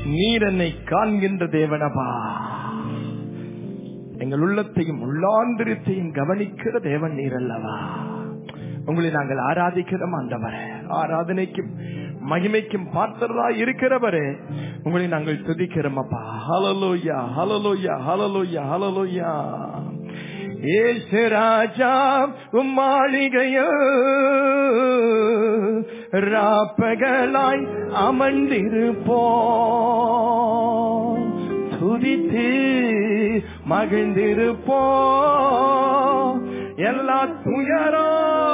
நீர் என்னை காண்கின்ற தேவனப்பா எங்கள் உள்ளத்தையும் உள்ளாந்திரத்தையும் கவனிக்கிற தேவன் நீர் அல்லவா உங்களை நாங்கள் ஆராதிக்கிறோம் ஆண்டவரே ஆராதனைக்கும் மகிமைக்கும் பார்த்ததா இருக்கிறவரே உங்களை நாங்கள் துதிக்கிறோம் அப்பா ஹலலோயா ஹலலோயா ஹலலோயா ஹலலோயா ஏசு ராஜா உம்மாளிகையோ ராப்பகலாய் அமர்ந்திருப்போம் துதித்து மகிழ்ந்திருப்போம் எல்லா துயரோ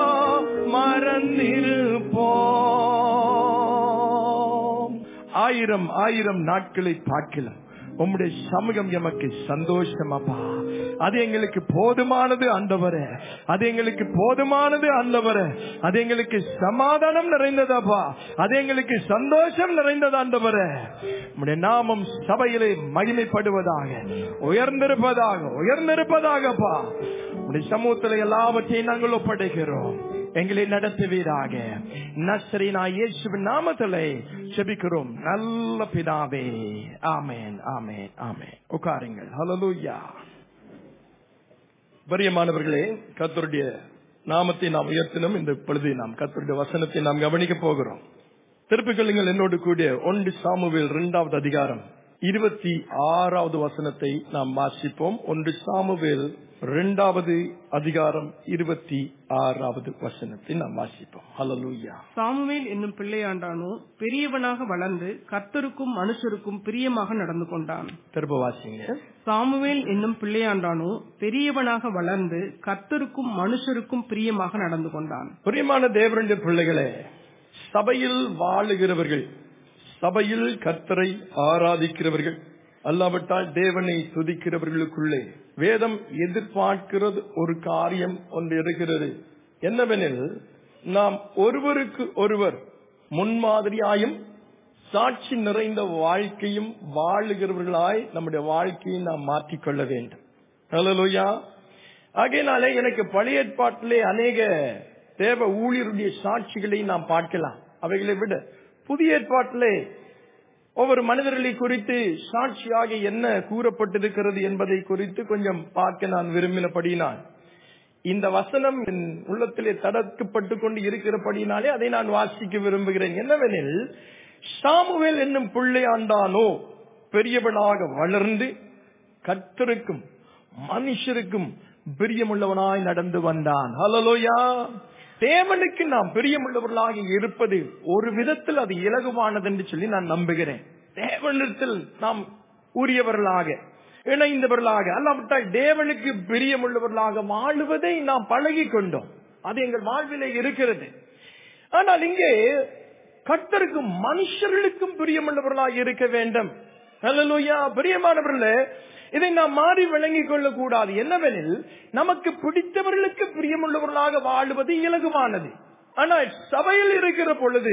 மறந்திருப்போம் ஆயிரம் ஆயிரம் நாட்களை பார்க்கலாம் உம்முடைய சமூகம் எமக்கு சந்தோஷம் அப்பா அது எங்களுக்கு போதுமானது ஆண்டவரே அது எங்களுக்கு போதுமானது ஆண்டவரே அது எங்களுக்கு சமாதானம் நிறைந்ததாப்பா அது எங்களுக்கு சந்தோஷம் நிறைந்தது ஆண்டவரே உம்முடைய நாமம் சபையிலே மகிமைப்படுவதாக உயர்ந்திருப்பதாக உயர்ந்திருப்பதாகப்பா உடைய சமூகத்தில் எல்லாவற்றையும் நாங்கள் ஒப்படைக்கிறோம் எங்களை நடத்துவீராக நஸ்ரீனா இயேசுவின் நாமத்திலே செபிக்கிறோம் நல்ல பிதாவே ஆமேன் ஆமேன் ஆமேன் உட்காருங்கள் ஹalleluya பிரியமானவர்களே கர்த்தருடைய நாமத்தை நாம் உயர்த்தினோம் இந்த பொழுது நாம் கர்த்தருடைய வசனத்தை நாம் கவனிக்க போகிறோம் திருப்பிக் கொள்ளுங்கள் என்னோடு கூடிய ஒன்று சாமுவேல் இரண்டாவது அதிகாரம் இருபத்தி ஆறாவது வசனத்தை நாம் வாசிப்போம் ஒன்று சாமுவேல் இரண்டாவது அதிகாரம் இருபத்தி ஆறாவது வசனத்தை நாம் வாசிப்போம் ஹalleluya சாமுவேல் என்னும் பிள்ளையாண்டானோ பெரியவனாக வளர்ந்து கர்த்தருக்கும் மனுஷருக்கும் பிரியமாக நடந்து கொண்டான் திரும்ப வாசிங்க சாமுவேல் என்னும் பிள்ளையாண்டானோ பெரியவனாக வளர்ந்து கர்த்தருக்கும் மனுஷருக்கும் பிரியமாக நடந்து கொண்டான் பிரியமான தேவரண்ட பிள்ளைகளே சபையில் வாழுகிறவர்கள் சபையில் கர்த்தரை ஆராதிக்கிறவர்கள் அல்லாவிட்டால் தேவனை துதிக்கிறவர்களுக்குள்ளே வேதம் எதிர்பார்க்கிறது ஒரு காரியம் ஒன்று இருக்கிறது என்னவெனில் நாம் ஒருவருக்கு ஒருவர் முன்மாதிரியாயும் சாட்சி நிறைந்த வாழ்க்கையும் வாழுகிறவர்களாய் நம்முடைய வாழ்க்கையை நாம் மாற்றிக்கொள்ள வேண்டும் ஹalleluya ஆகையினாலே எனக்கு பழைய ஏற்பாட்டிலே அநேக தேவ ஊழியருடைய சாட்சிகளை நாம் பார்க்கலாம் அவைகளை விட புதிய ஏற்பாட்டிலே ஒவ்வொரு மனிதர்களை குறித்து சாட்சியாக என்ன கூறப்பட்டிருக்கிறது என்பதை குறித்து கொஞ்சம் பார்க்க நான் விரும்பினபடியினால் இந்த வசனம் என் உள்ளத்திலே தடக்கப்பட்டு கொண்டு இருக்கிறபடினாலே அதை நான் வாசிக்க விரும்புகிறேன் என்னவெனில் சாமுவேல் என்னும் பிள்ளையாண்டானோ பெரியவனாக வளர்ந்து கர்த்தருக்கும் மனுஷருக்கும் பிரியமுள்ளவனாய் நடந்து வந்தான் ஹலலோயா தேவனுக்கு நாம் பிரியமுள்ளவர்களாக இருப்பது ஒரு விதத்தில் அது இலகுவானது என்று சொல்லி நான் நம்புகிறேன் தேவனிடத்தில் நாம் உரியவர்களாக இணைந்தவர்களாக அல்லாவிட்டால் தேவனுக்கு பிரியமுள்ளவர்களாக வாழுவதை நாம் பழகி கொண்டோம் அது எங்கள் வாழ்விலே இருக்கிறது ஆனால் இங்கே கர்த்தருக்கும் மனுஷர்களுக்கும் பிரியமுள்ளவர்களாக இருக்க வேண்டும் ஹalleluya பிரியமானவர்களே இதை நாம் மாறி விளங்கிக் கொள்ளக் கூடாது என்னவெனில் நமக்கு பிடித்தவர்களுக்கு பிரியமுள்ளவர்களாக வாழுவது இலகுவானது ஆனால் சபையில் இருக்கிற பொழுது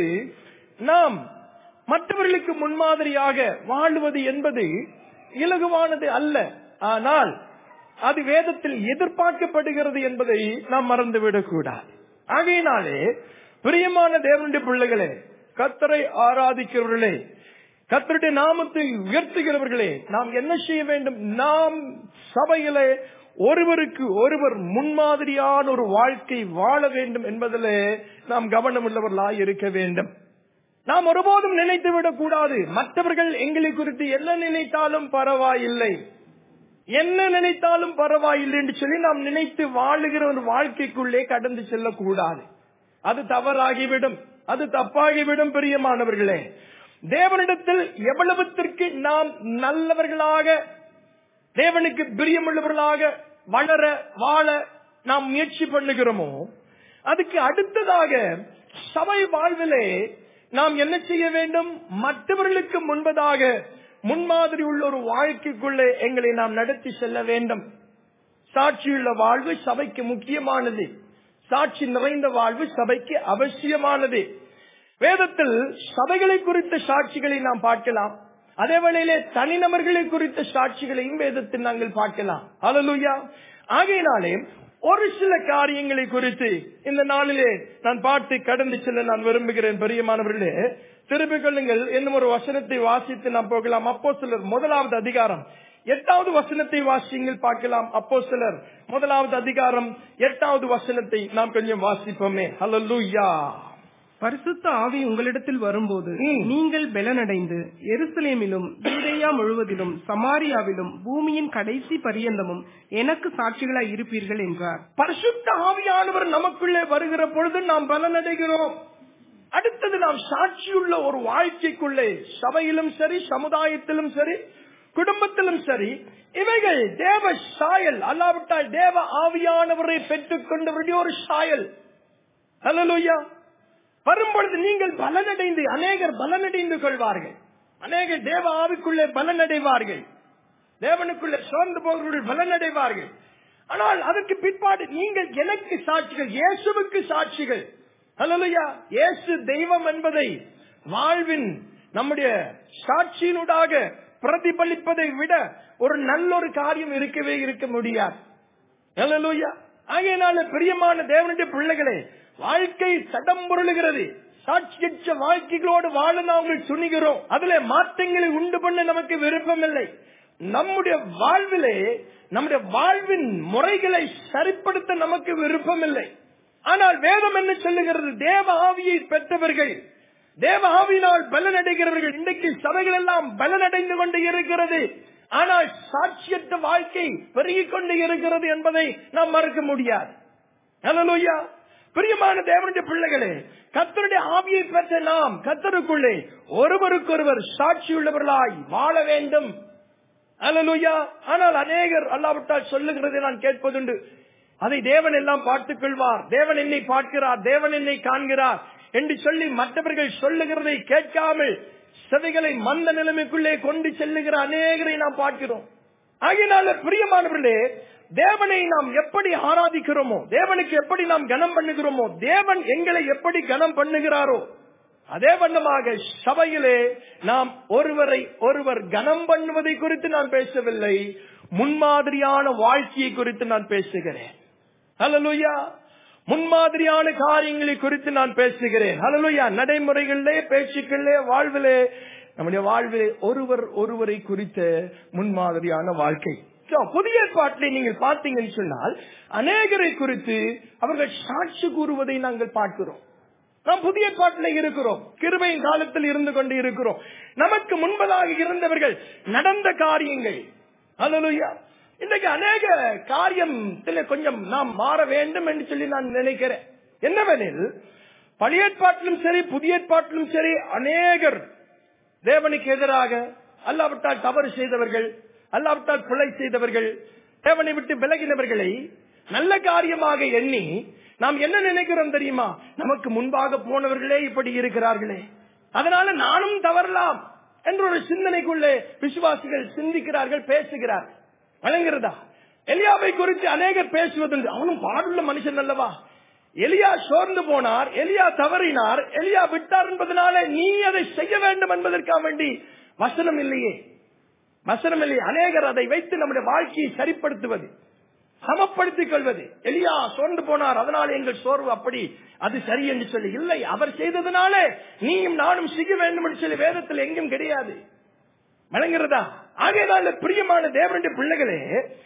நாம் மற்றவர்களுக்கு முன்மாதிரியாக வாழுவது என்பது இலகுவானது அல்ல ஆனால் அது வேதத்தில் எதிர்பார்க்கப்படுகிறது என்பதை நாம் மறந்துவிடக் கூடாது ஆகையினாலே பிரியமான தேவனுடைய பிள்ளைகளே கத்தரை ஆராதிக்கிறவர்களே கத்தருடைய நாமத்தை உயர்த்துகிறவர்களே நாம் என்ன செய்ய வேண்டும் நாம் சபையிலே ஒருவருக்கு ஒருவர் முன்மாதிரியான ஒரு வாழ்க்கை வாழ வேண்டும் என்பதிலே நாம் கவனம் உள்ளவர்களாய் இருக்க வேண்டும் நாம் ஒருபோதும் நினைத்து விடக் கூடாது மற்றவர்கள் எங்களை குறித்து என்ன நினைத்தாலும் பரவாயில்லை என்ன நினைத்தாலும் பரவாயில்லை என்று சொல்லி நாம் நினைத்து வாழுகிற ஒரு வாழ்க்கைக்குள்ளே கடந்து செல்லக்கூடாது அது தவறாகிவிடும் அது தப்பாகிவிடும் பிரியமானவர்களே தேவனிடத்தில் எவ்வளவுத்திற்கு நாம் நல்லவர்களாக தேவனுக்கு பிரியமுள்ளவர்களாக வளர வாழ நாம் முயற்சி பண்ணுகிறோமோ அதுக்கு அடுத்ததாக சபை வாழ்விலே நாம் என்ன செய்ய வேண்டும் மற்றவர்களுக்கு முன்பதாக முன்மாதிரி உள்ள ஒரு வாழ்க்கைக்குள்ளே எங்களை நாம் நடத்தி செல்ல வேண்டும் சாட்சியுள்ள வாழ்வு சபைக்கு முக்கியமானது சாட்சி நிறைந்த வாழ்வு சபைக்கு அவசியமானது வேதத்தில் சபைகளை குறித்த சாட்சிகளை நாம் பார்க்கலாம் அதே வேளையிலே தனிநபர்களை குறித்த சாட்சிகளையும் வேதத்தில் நாங்கள் பார்க்கலாம் அலலுயா ஆகையினாலே ஒரு சில காரியங்களை குறித்து இந்த நாளிலே நான் பார்த்து கடந்து செல்ல நான் விரும்புகிறேன் பெரியமானவர்களே திருப்பிக் கொள்ளுங்கள் என்னும் ஒரு வசனத்தை வாசித்து நாம் போகலாம் அப்போ சிலர் முதலாவது அதிகாரம் எட்டாவது வசனத்தை வாசிங்கள் பார்க்கலாம் அப்போ சிலர் முதலாவது அதிகாரம் எட்டாவது வசனத்தை நாம் கொஞ்சம் வாசிப்போமே ஹalleluya பரிசுத்த ஆவி உங்களிடத்தில் வரும்போது ம். நீங்கள் பெலனடைந்து எருசலேமிலும் யூதேயா முழுவதிலும் சமாரியாவிலும் பூமியின் கடைசி பரியந்தமும் எனக்கு சாட்சிகளாய் இருப்பீர்கள் என்றார் பரிசுத்த ஆவியானவர் நமக்குள்ளே வருகிற பொழுது நாம் பலனடைகிறோம் அடுத்தது நாம் சாட்சியுள்ள ஒரு வாழ்க்கைக்குள்ளே சபையிலும் சரி சமுதாயத்திலும் சரி குடும்பத்திலும் சரி இவைகள் தேவ சாயல் அல்லாவிட்டால் தேவ ஆவியானவரை பெற்றுக் கொண்டவருடைய ஒரு சாயல் ஹalleluya வரும்பொழுது நீங்கள் பலனடைந்து அநேகர் பலனடைந்து கொள்வார்கள் அநேகர் தேவ ஆவிக்குள்ளே பலனடைவார்கள் தேவனுக்குள்ளே சோர்ந்து போகிறவர்கள் பலனடைவார்கள் ஆனால் அதற்கு பிற்பாடு நீங்கள் எனக்கு சாட்சிகள் இயேசுவுக்கு சாட்சிகள் ஹalleluya இயேசு தெய்வம் என்பதை வாழ்வின் நம்முடைய சாட்சியினூடாக பிரதிபலிப்பதை விட ஒரு நல்ல ஒரு காரியம் இருக்கவே இருக்க முடியாது ஹalleluya ஆகையினால பிரியமான தேவனுடைய பிள்ளைகளே வாழ்க்கை தடம் பொருளுகிறது சாட்சியற்ற வாழ்க்கைகளோடு வாழ நாங்கள் துணிகிறோம் அதுல மாற்றங்களை உண்டு பண்ண நமக்கு விருப்பமில்லை நம்முடைய வாழ்விலே நம்முடைய வாழ்வின் முறைகளை சரிப்படுத்த நமக்கு விருப்பமில்லை ஆனால் வேதம் என்ன சொல்லுகிறது தேவ ஆவியை பெற்றவர்கள் தேவ ஆவியினால் பலனடைகிறவர்கள் இன்றைக்கு சபைகள் எல்லாம் பலனடைந்து கொண்டு இருக்கிறது ஆனால் சாட்சியற்ற வாழ்க்கை பெருகிக் கொண்டு இருக்கிறது என்பதை நாம் மறக்க முடியாது ஹalleluya பிரியமான தேவனுடைய பிள்ளைகளே கத்தருடைய ஆவியை பெற்ற நாம் கத்தருக்குள்ளே ஒருவருக்கொருவர் சாட்சியுள்ளவர்களாய் வாழ வேண்டும் ஹalleluya ஆனால் அநேகர் அல்லாவிட்டால் சொல்லுகிறதை நான் கேட்பதுண்டு அதை தேவன் எல்லாம் பார்த்துக் கொள்வார் தேவன் என்னை பார்க்கிறார் தேவன் என்னை காண்கிறார் என்று சொல்லி மற்றவர்கள் சொல்லுகிறதை கேட்காமல் செவைகளை மந்த நிலைமைக்குள்ளே கொண்டு செல்லுகிற அநேகரை நாம் பார்க்கிறோம் ஆகையினால பிரியமானவர்களே தேவனை நாம் எப்படி ஆராதிக்கிறோமோ தேவனுக்கு எப்படி நாம் கனம் பண்ணுகிறோமோ தேவன் எங்களை எப்படி கனம் பண்ணுகிறாரோ அதே வண்ணமாக சபையிலே நாம் ஒருவரை ஒருவர் கனம் பண்ணுவதை குறித்து நான் பேசவில்லை முன்மாதிரியான வாழ்க்கையை குறித்து நான் பேசுகிறேன் ஹalleluya முன்மாதிரியான காரியங்களை குறித்து நான் பேசுகிறேன் ஹalleluya நடைமுறைகளிலே பேச்சுக்களிலே வாழ்விலே நம்முடைய வாழ்விலே ஒருவர் ஒருவரை குறித்த முன்மாதிரியான வாழ்க்கை So, புதிய ஏற்பாட்டிலே நீங்கள் பார்த்தீங்கன்னு சொன்னால் அநேகரை குறித்து அவர்கள் சாட்சி கூறுவதை நாங்கள் பார்க்கிறோம் நாம் புதிய ஏற்பாட்டிலே இருக்கிறோம் கிருபையின் காலத்தில் இருந்து கொண்டு இருக்கிறோம் நமக்கு முன்பதாக இருந்தவர்கள் நடந்த காரியங்கள் ஹalleluya இன்றைக்கு அநேக காரியத்தில் கொஞ்சம் நாம் மாற வேண்டும் என்று சொல்லி நான் நினைக்கிறேன் என்னவெனில் பழைய ஏற்பாட்டிலும் சரி புதிய ஏற்பாட்டிலும் சரி அநேகர் தேவனுக்கு எதிராக அல்லாவிட்டால் தவறு செய்தவர்கள் அல்லாவிட்டால் பிழை செய்தவர்கள் தேவனை விட்டு விலகினவர்களை நல்ல காரியமாக எண்ணி நாம் என்ன நினைக்கிறோம் தெரியுமா நமக்கு முன்பாக போனவர்களே இப்படி இருக்கிறார்களே அதனால நானும் தவறலாம் என்ற ஒரு சிந்தனைக்குள்ளே விசுவாசிகள் சிந்திக்கிறார்கள் பேசுகிறார்கள் வழங்குகிறதா எலியாவை குறித்து அநேகர் பேசுவதுண்டு அவனும் பாடுள்ள மனுஷன் அல்லவா எலியா சோர்ந்து போனார் எலியா தவறினார் எலியா விட்டார் என்பதனால நீ அதை செய்ய வேண்டும் என்பதற்காக வேண்டி வசனம் இல்லையே வசனம் இல்லையே அநேகர் அதை வைத்து நம்முடைய வாழ்க்கையை சரிப்படுத்துவது சமப்படுத்திக் கொள்வது எலியா சோர்ந்து போனார் அதனால எங்கள் சோர்வு அப்படி அது சரி என்று சொல்லி இல்லை அவர் செய்ததுனால நீயும் நானும் செய்ய வேண்டும் என்று சொல்லி வேதத்தில் எங்கும் கிடையாது வழங்குறதா ஆகையதால பிரியமான தேவனுடைய பிள்ளைகளே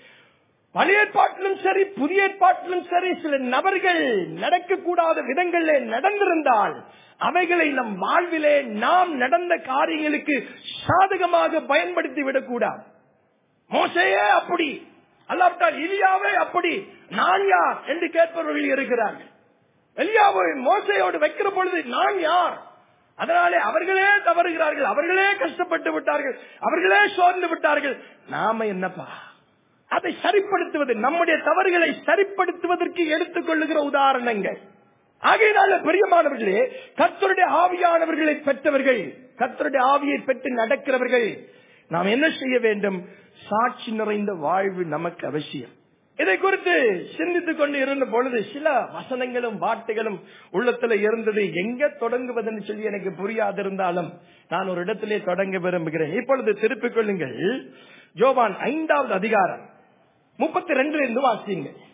பழைய ஏற்பாட்டிலும் சரி புதிய ஏற்பாட்டிலும் சரி சில நபர்கள் நடக்கக்கூடாத விதங்களிலே நடந்திருந்தால் அவைகளை நம் வாழ்விலே நாம் நடந்த காரியங்களுக்கு சாதகமாக பயன்படுத்தி விடக்கூடாது மோசையே அப்படி அல்லாவிட்டால் இலியாவே அப்படி நான் யார் என்று கேட்பவர்கள் இருக்கிறார்கள் எலியாவை மோசையோடு வைக்கிற பொழுது நான் யார் அதனாலே அவர்களே தவறுகிறார்கள் அவர்களே கஷ்டப்பட்டு விட்டார்கள் அவர்களே சோர்ந்து விட்டார்கள் நாம என்னப்பா அதை சரிப்படுத்துவது நம்முடைய தவறுகளை சரிப்படுத்துவதற்கு எடுத்துக்கொள்ளுகிற உதாரணங்கள் ஆகையினால பெரியமானவர்களே கத்தருடைய ஆவியானவர்களை பெற்றவர்கள் கத்தருடைய ஆவியை பெற்று நடக்கிறவர்கள் நாம் என்ன செய்ய வேண்டும் சாட்சி நிறைந்த வாழ்வு நமக்கு அவசியம் இதை குறித்து சிந்தித்துக் கொண்டு இருந்த பொழுது சில வசனங்களும் வார்த்தைகளும் உள்ளத்துல இருந்தது எங்க தொடங்குவதுன்னு சொல்லி எனக்கு புரியாதிருந்தாலும் நான் ஒரு இடத்திலே தொடங்க விரும்புகிறேன் இப்பொழுது திருப்பிக் கொள்ளுங்கள் ஜோபான் ஐந்தாவது அதிகாரம் முப்பத்தி ரெண்டுல இருந்து வாசிங்க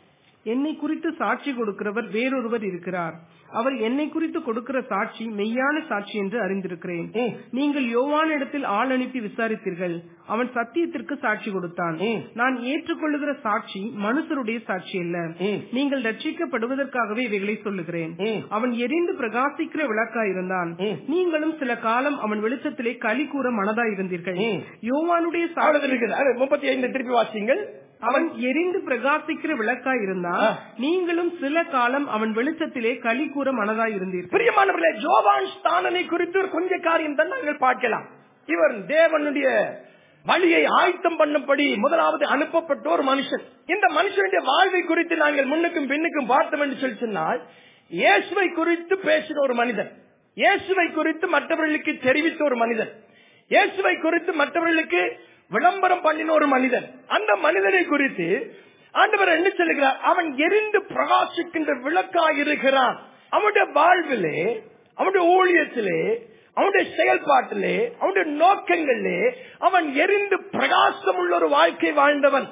என்னை குறித்து சாட்சி கொடுக்கிறவர் வேறொருவர் இருக்கிறார் அவர் என்னை குறித்து கொடுக்கிற சாட்சி மெய்யான சாட்சி என்று அறிந்திருக்கிறேன் ம். நீங்கள் யோவான் இடத்தில் ஆள் அனுப்பி விசாரித்தீர்கள் அவன் சத்தியத்திற்கு சாட்சி கொடுத்தான் ம். நான் ஏற்றுக்கொள்ளுகிற சாட்சி மனுஷருடைய சாட்சி அல்ல ம். நீங்கள் ரட்சிக்கப்படுவதற்காகவே இவைகளை சொல்லுகிறேன் ம். அவன் எரிந்து பிரகாசிக்கிற விளக்காய் இருந்தான் ம். நீங்களும் சில காலம் அவன் வெளிச்சத்திலே களி கூற மனதாய் இருந்தீர்கள் ம். யோவானுடைய சாட்சி அவ்வளவு இருக்குது அது முப்பத்தி ஐந்து திருப்பி வாசிங்கள் அவன் எரிந்து பிரகாசிக்கிற விளக்காய் இருந்தான் ஆ. நீங்களும் சில காலம் அவன் வெளிச்சத்திலே களி கூற மனதாய் இருந்தீர்கள் பிரியமானவர்களே ஜோவான் ஸ்தானனை குறித்து ஒரு கொஞ்ச காரியம் தான் நாங்கள் பார்க்கலாம் இவர் தேவனுடைய வழியை ஆயத்தம் பண்ணும்படி முதலாவது அனுப்பப்பட்ட ஒரு மனுஷன் இந்த மனுஷனுடைய வாழ்வை குறித்து நாங்கள் முன்னுக்கும் பின்னுக்கும் பார்த்தோம் என்று சொல்லி சொன்னால் இயேசுவை குறித்து பேசின ஒரு மனிதன் இயேசுவை குறித்து மற்றவர்களுக்கு தெரிவித்த ஒரு மனிதன் இயேசுவை குறித்து மற்றவர்களுக்கு விளம்பரம் பண்ணின ஒரு மனிதன் அந்த மனிதனை குறித்து ஆண்டவர் என்ன சொல்லுகிறார் அவன் எரிந்து பிரகாசிக்கின்ற விளக்காய் இருக்கிறான் அவனுடைய வாழ்விலே அவனுடைய ஊழியத்திலே அவனுடைய செயல்பாட்டிலே அவனுடைய நோக்கங்களிலே அவன் எரிந்து பிரகாசம் உள்ள ஒரு வாழ்க்கை வாழ்ந்தவன்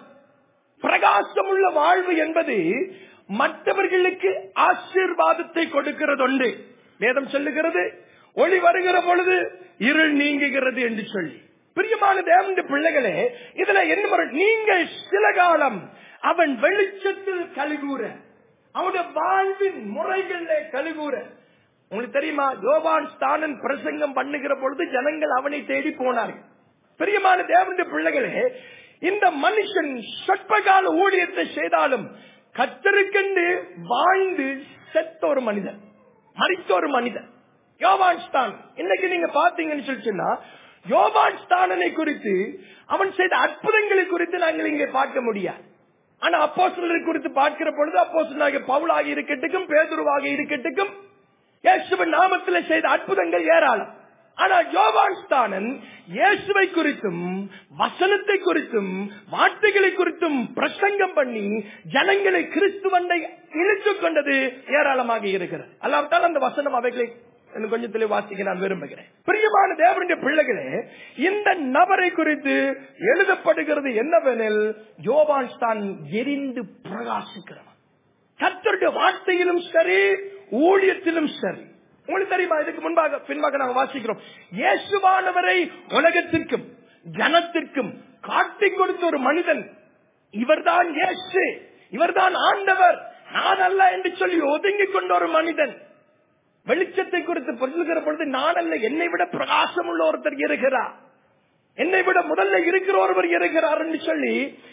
பிரகாசம் உள்ள வாழ்வு என்பது மற்றவர்களுக்கு ஆசீர்வாதத்தை கொடுக்கிறது உண்டு வேதம் சொல்லுகிறது ஒளி வருகிற பொழுது இருள் நீங்குகிறது என்று சொல்லி பிரியமான தேவனுடைய பிள்ளைகளே இதுல என்ன வரும்? நீங்கள் சில காலம் அவன் வெளிச்சத்தில் கழுகூற அவனுடைய வாழ்வின் முறைகளிலே கழுகூற உங்களுக்கு தெரியுமா யோவான் ஸ்தானன் பிரசங்கம் பண்ணுகிற பொழுது ஜனங்கள் அவனை தேடி போனார்கள் பிரியமான தேவனுடைய பிள்ளைகளே இந்த மனுஷன் சொற்பகால ஊழியத்தை செய்தாலும் கத்தருக்கென்று வாழ்ந்து செத்த ஒரு மனிதன் மறித்த ஒரு மனிதன் யோவான் ஸ்தான் இன்னைக்கு நீங்க பாத்தீங்கன்னு சொல்லி சொன்னா யோவான் ஸ்தானனை குறித்து அவன் செய்த அற்புதங்களை குறித்து நாங்கள் இங்கே பார்க்க முடியாது ஆனா அப்போஸ்தலரை குறித்து பார்க்கிற பொழுது அப்போஸ்தலனாகிய பவுலாக இருக்கட்டுக்கும் பேதுருவாக இருக்கட்டுக்கும் இயேசுவின் நாமத்தில் செய்த அற்புதங்கள் ஏராளம் ஆனா யோவான் ஸ்தானன் இயேசுவை குறித்தும் வசனத்தை குறித்தும் வார்த்தைகளை குறித்தும் பிரசங்கம் பண்ணி ஜனங்களை கிறிஸ்துவண்டை இழுத்துக் கொண்டது ஏராளமாக இருக்கிறது அல்லாவிட்டால் அந்த வசனம் அவைகளை இன்னும் கொஞ்சத்திலே வாசிக்க நான் விரும்புகிறேன் பிரியமான தேவனுடைய பிள்ளைகளே இந்த நபரை குறித்து எழுதப்படுகிறது என்னவெனில் யோவான் தான் எரிந்து பிரகாசிக்கிறவன் கர்த்தருடைய வார்த்தையிலும் சரி ஊழியத்திலும் சரி உங்களுக்கு தெரியுமா இதுக்கு முன்பாக பின்பாக நாங்கள் வாசிக்கிறோம் இயேசுவானவரை உலகத்திற்கும் ஜனத்திற்கும் காட்டிக் கொடுத்த ஒரு மனிதன் இவர்தான் இயேசு இவர்தான் ஆண்டவர் நான் அல்ல என்று சொல்லி ஒதுங்கிக் கொண்ட ஒரு மனிதன் வெளிச்சத்தை குறித்து சொல்லுகிற பொழுது நான் அல்ல என்னை விட பிரகாசம் உள்ள ஒருத்தர் இருக்கிறார் என்னை விட முதல்ல இருக்கிற ஒருவர் இருக்கிறார் என்று சொல்லி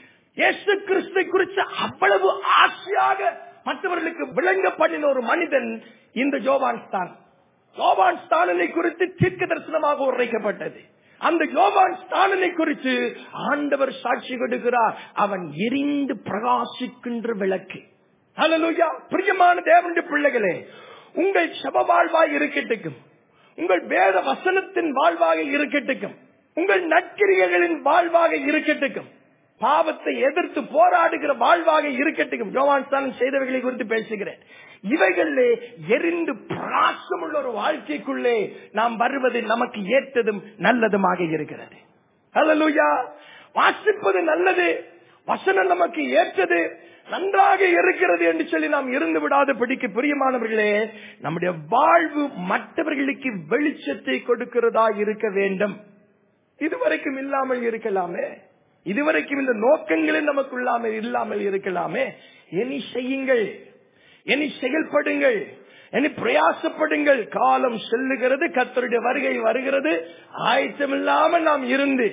இயேசு கிறிஸ்துவை குறித்து அவ்வளவு ஆசையாக மற்றவர்களுக்கு விளங்க பண்ணின ஒரு மனிதன் இந்த ஜோவான் ஸ்தான் யோவான் ஸ்தானனை குறித்து தீர்க்க தரிசனமாக உரைக்கப்பட்டது அந்த யோவான் ஸ்தானனை குறித்து ஆண்டவர் சாட்சி கொடுக்கிறார் அவன் எரிந்து பிரகாசிக்கின்ற விளக்கு ஹalleluya பிரியமான தேவனுடைய பிள்ளைகளே உங்கள் சப வாழ்வாய் இருக்கட்டும் உங்கள் வேத வசனத்தின் வாழ்வாக இருக்கட்டும் உங்கள் நற்கிரிகைகளின் வாழ்வாக இருக்கட்டும் பாவத்தை எதிர்த்து போராடுகிற வாழ்வாக இருக்கட்டும் யோவான் ஸ்தானம் செய்தவைகளை குறித்து பேசுகிறேன் இவைகளிலே எரிந்து பிரகாசம் உள்ள ஒரு வாழ்க்கைக்குள்ளே நாம் வருவது நமக்கு ஏற்றதும் நல்லதுமாக இருக்கிறது ஹalleluya வாசிப்பது நல்லது வசனம் நமக்கு ஏற்றது நன்றாக இருக்கிறது என்று சொல்லி நாம் இருந்து விடாத பிடிக்க பிரியமானவர்களே நம்முடைய வாழ்வு மற்றவர்களுக்கு வெளிச்சத்தை கொடுக்கிறதா இருக்க வேண்டும் இதுவரைக்கும் இல்லாமல் இருக்கலாமே இதுவரைக்கும் இந்த நோக்கங்களே நமக்கு இல்லாமல் இல்லாமல் இருக்கலாமே இனி செய்யுங்கள் இனி செயல்படுங்கள் இனி பிரயாசப்படுங்கள் காலம் செல்லுகிறது கத்தருடைய வருகை வருகிறது ஆயத்தமில்லாமல் நாம் இருந்து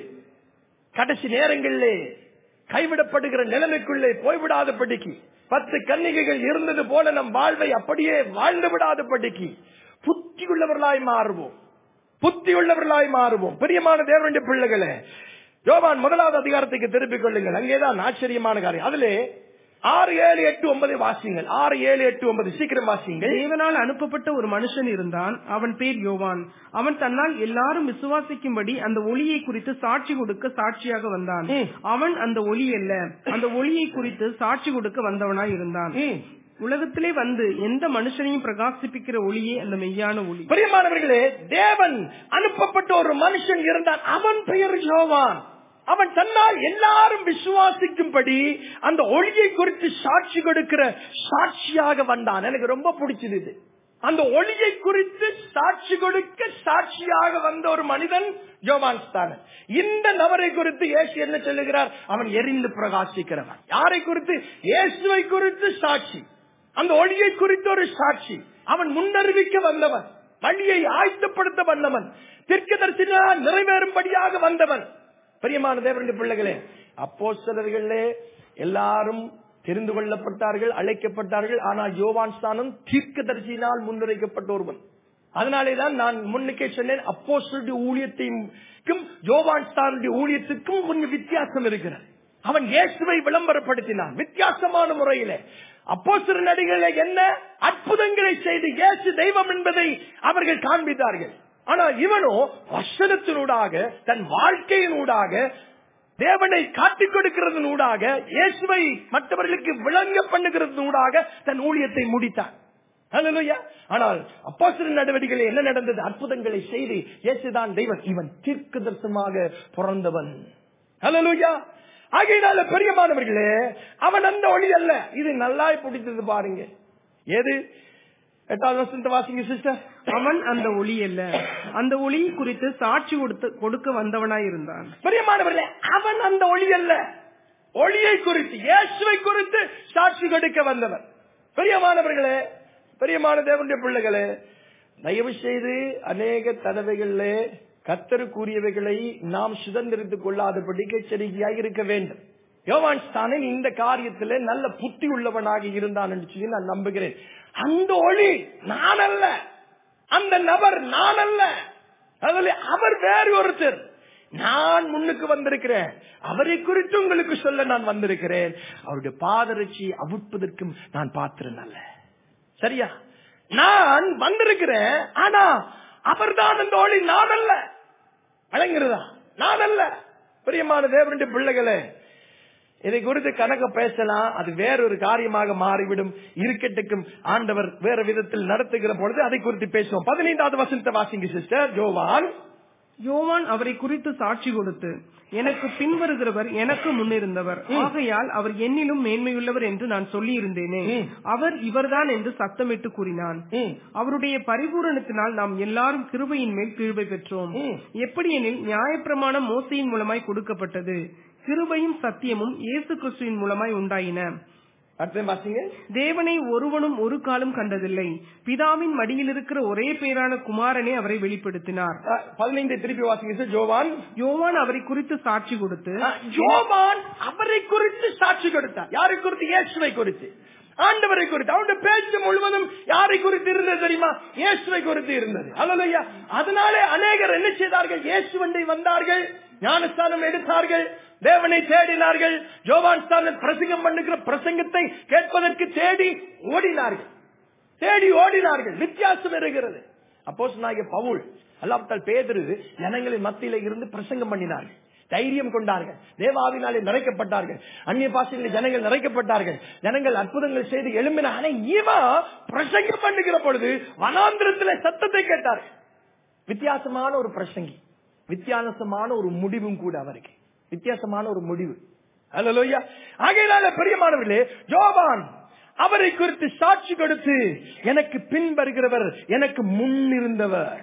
கடைசி நேரங்களிலே கைவிடப்படுகிற நிலைமைக்குள்ளே போய்விடாதபடிக்கு பத்து கன்னிகைகள் இருந்தது போல நம் வாழ்வை அப்படியே வாழ்ந்து விடாதபடிக்கு புத்தி உள்ளவர்களாய் மாறுவோம் புத்தி உள்ளவர்களாய் மாறுவோம் பிரியமான தேவனுடைய பிள்ளைகளே யோவான் முதலாவது அதிகாரத்துக்கு திருப்பிக் கொள்ளுங்கள் அங்கேதான் ஆச்சரியமான காரியம் அதிலே ஆறு ஏழு எட்டு ஒன்பது வாசிங்கள் ஆறு ஏழு எட்டு ஒன்பது சீக்கிரம் வாசிங்கள் தேவனால் அனுப்பப்பட்ட ஒரு மனுஷன் இருந்தான் அவன் பேர் யோவான் அவன் தன்னால் எல்லாரும் விசுவாசிக்கும்படி அந்த ஒளியை குறித்து சாட்சி கொடுக்க சாட்சியாக வந்தான் ம். அவன் அந்த ஒளி அல்ல அந்த ஒளியை குறித்து சாட்சி கொடுக்க வந்தவனாய் இருந்தான் ம். உலகத்திலே வந்து எந்த மனுஷனையும் பிரகாசிப்பிக்கிற ஒளியே அந்த மெய்யான ஒளி பிரியமானவர்களே தேவன் அனுப்பப்பட்ட ஒரு மனுஷன் இருந்தான் அவன் பெயர் யோவான் அவன் தன்னால் எல்லாரும் விசுவாசிக்கும்படி அந்த ஒளியை குறித்து சாட்சி கொடுக்கிற சாட்சியாக வந்தான் எனக்கு ரொம்ப பிடிச்சது இது அந்த ஒளியை குறித்து சாட்சி கொடுக்க சாட்சியாக வந்த ஒரு மனிதன் யோவான் ஸ்தானன் இந்த நபரை குறித்து இயேசு என்ன சொல்லுகிறார் அவன் எரிந்து பிரகாசிக்கிறவன் யாரை குறித்து இயேசுவை குறித்து சாட்சி அந்த ஒளியை குறித்து ஒரு சாட்சி அவன் முன்னறிவிக்க வந்தவன் வழியை ஆயத்தப்படுத்த வந்தவன் தீர்க்கதரிசினால் நிறைவேறும்படியாக வந்தவன் பிரியமான தேவனுடைய பிள்ளைகளே அப்போ சிலர்களே எல்லாரும் தெரிந்து கொள்ளப்பட்டார்கள் அழைக்கப்பட்டார்கள் ஆனால் யோவான் ஸ்தானம் தீர்க்கதரிசியினால் முன்னுரைக்கப்பட்ட ஒருவன் அதனாலேதான் நான் முன்னுக்கே சொன்னேன் அப்போ ஊழியத்தையும் யோவான் ஸ்தானுடைய ஊழியத்துக்கும் கொஞ்சம் வித்தியாசம் இருக்கிறது அவன் இயேசுவை விளம்பரப்படுத்தினான் வித்தியாசமான முறையிலே அப்போ சிறு நடிகளை என்ன அற்புதங்களை செய்து இயேசு தெய்வம் என்பதை அவர்கள் காண்பித்தார்கள் ஆனால் இவனோ வசனத்தினூடாக தன் வாழ்க்கையினூடாக தேவனை காட்டிக் கொடுக்கிறதனூடாக இயேசுவை மற்றவர்களுக்கு விளங்க பண்ணுகிறதனூடாக தன் ஊழியத்தை முடித்தான் ஹalleluya. ஆனால் அப்போஸ்தலர் நடவடிக்கைகள் என்ன நடந்தது அற்புதங்களை செய்து இயேசுதான் தெய்வன் இவன் தீர்க்க தரிசனமாக பிறந்தவன் ஹalleluya. ஆகையினால பெரியமானவர்களே அவன் அந்த ஒளி அல்ல இது நல்லா பிடித்தது பாருங்க எது எட்டாவது வருஷத்தை வாசிங்க சிஸ்டர் அவன் அந்த ஒளி அல்ல அந்த ஒளி குறித்து சாட்சி கொடுத்து கொடுக்க வந்தவனாய் இருந்தான் பிரியமானவர்களே அவன் அந்த ஒளி அல்ல ஒளியை குறித்து இயேசுவை குறித்து சாட்சி கொடுக்க வந்தவன் பிரியமானவர்களே பிரியமான தேவனுடைய பிள்ளைகளே தயவு செய்து அநேக தடவைகளிலே கத்தருக்குரியவைகளை நாம் சுதந்திரித்துக் கொள்ளாதபடி எச்சரிக்கையாக இருக்க வேண்டும் யோவான் ஸ்தானன் இந்த காரியத்திலே நல்ல புத்தி உள்ளவனாக இருந்தான் என்று சொல்லி நான் நம்புகிறேன் அந்த ஒளி நான் அல்ல அந்த நபர் நான் அல்ல அதில் அவர் வேறு ஒருத்தர் நான் முன்னுக்கு வந்திருக்கிறேன் அவரை குறித்து உங்களுக்கு சொல்ல நான் வந்திருக்கிறேன் அவருடைய பாதரட்சி அவிழ்ப்பதற்கும் நான் பாத்திரன் அல்ல சரியா நான் வந்திருக்கிறேன் ஆனா அவர்தான் அந்த ஒளி நான் அல்ல வழங்குறதா நான் அல்ல பிரியமான தேவனுடைய பிள்ளைகளே இதை குறித்து கணக்க பேசலாம் அது வேறொரு காரியமாக மாறிவிடும் இருக்கட்டுக்கும் ஆண்டவர் வேற விதத்தில் நடத்துகிற பொழுது அதை குறித்து பேசுவோம் பதினைந்தாவது வசனத்தை வாசிங்க சிஸ்டர் ஜோவான் யோவான் அவரை குறித்து சாட்சி கொடுத்து எனக்கு பின்வருகிறவர் எனக்கு முன்னிருந்தவர் ஆகையால் அவர் என்னிலும் மேன்மையுள்ளவர் என்று நான் சொல்லியிருந்தேனே ம். அவர் இவர்தான் என்று சத்தமிட்டு கூறினான் ம். அவருடைய பரிபூரணத்தினால் நாம் எல்லாரும் கிருபையின் மேல் கிருபை பெற்றோம் ம். எப்படியெனில் நியாயப்பிரமாணம் மோசையின் மூலமாய் கொடுக்கப்பட்டது கிருபையும் சத்தியமும் இயேசு கிறிஸ்துவின் மூலமாய் உண்டாயின அடுத்து வாசிங்க தேவனை ஒருவனும் ஒரு காலம் கண்டதில்லை பிதாவின் மடியில் இருக்கிற ஒரே பேரான குமாரனே அவரை வெளிப்படுத்தினார் அஹ், பதினைந்தை திருப்பி வாசிங்க சிஸ்டர் ஜோவான் யோவான் அவரை குறித்து சாட்சி கொடுத்து அஹ், ஜோவான் அவரை குறித்து சாட்சி கொடுத்தார் யாரை குறித்து இயேசுவை குறித்து ஆண்டவரை குறித்து அவருடைய பேச்சு முழுவதும் யாரை குறித்து இருந்தது தெரியுமா இயேசுவை குறித்து இருந்தது அல்லையா அதனாலே அநேகர் என்ன செய்தார்கள் இயேசுவண்டை வந்தார்கள் ஞானஸ்தானம் எடுத்தார்கள் தேவனை தேடினார்கள் ஜோவான் ஸ்தானம் பிரசங்கம் பண்ணுகிற பிரசங்கத்தை கேட்பதற்கு தேடி ஓடினார்கள் தேடி ஓடினார்கள் வித்தியாசம் இருக்கிறது அப்போஸ் நாயக பவுல் அல்லாவிட்டால் பேதரு ஜனங்களின் மத்தியில இருந்து பிரசங்கம் பண்ணினார்கள் தைரியம் கொண்டார்கள் தேவாவினாலே நிறைக்கப்பட்டார்கள் அந்நிய பாஷைகளில் ஜனங்கள் நிறைக்கப்பட்டார்கள் ஜனங்கள் அற்புதங்கள் செய்து எழும்பின ஆனா இவன் பிரசங்கம் பண்ணுகிற பொழுது வனாந்திரத்திலே சத்தத்தை கேட்டார்கள் வித்தியாசமான ஒரு பிரசங்கி வித்தியாசமான ஒரு முடிவும் கூட அவருக்கு வித்தியாசமான ஒரு முடிவு அல்லா ஆகையினால பெரியமானவர்களே ஜோபான் அவரை குறித்து சாட்சி கொடுத்து எனக்கு பின் வருகிறவர் எனக்கு முன்னிருந்தவர்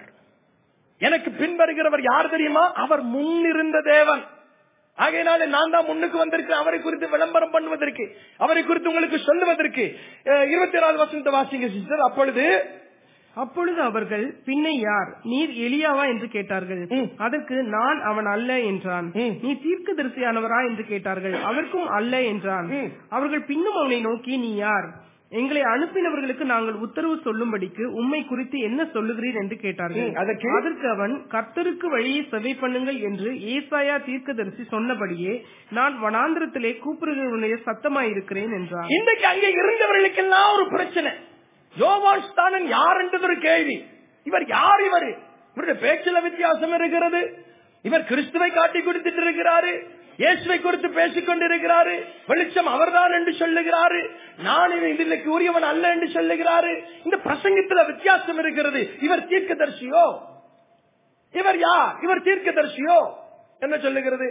எனக்கு பின் வருகிறவர் யார் தெரியுமா அவர் முன்னிருந்த தேவன் ஆகையினால நான் தான் முன்னுக்கு வந்திருக்கேன் அவரை குறித்து விளம்பரம் பண்ணுவதற்கு அவரை குறித்து உங்களுக்கு சொல்லுவதற்கு அஹ், இருபத்தி ஏழாவது வசனத்தை வாசிங்க சிஸ்டர் அப்பொழுது அப்பொழுது அவர்கள் பின்னை யார் நீர் எலியாவா என்று கேட்டார்கள் ம். அதற்கு நான் அவன் அல்ல என்றான் ம். நீ தீர்க்கதரிசியானவரா என்று கேட்டார்கள் அதற்கும் அல்ல என்றான் ம். அவர்கள் பின்னும் அவனை நோக்கி நீ யார் எங்களை அனுப்பினவர்களுக்கு நாங்கள் உத்தரவு சொல்லும்படிக்கு உம்மை குறித்து என்ன சொல்லுகிறீர் என்று கேட்டார்கள் ம், அதற்கு? அதற்கு அவன் கர்த்தருக்கு வழியை செவை பண்ணுங்கள் என்று ஏசாயா தீர்க்கதரிசி சொன்னபடியே நான் வனாந்திரத்திலே கூப்பிடுகிறவனுடைய சத்தமாயிருக்கிறேன் என்றான் இன்றைக்கு அங்கே இருந்தவர்களுக்கெல்லாம் ஒரு பிரச்சனை யோவான் ஸ்தானன் யார் என்றது ஒரு கேள்வி இவர் யார் இவர் இவருடைய பேச்சில வித்தியாசம் இருக்கிறது இவர் கிறிஸ்துவை காட்டி கொடுத்துட்டு இருக்கிறாரு இயேசுவை குறித்து பேசிக் கொண்டிருக்கிறாரு வெளிச்சம் அவர்தான் என்று சொல்லுகிறாரு நான் இதற்கு உரியவன் அல்ல என்று சொல்லுகிறாரு இந்த பிரசங்கத்துல வித்தியாசம் இருக்கிறது இவர் தீர்க்கதரிசியோ இவர் யார் இவர் தீர்க்கதரிசியோ என்ன சொல்லுகிறது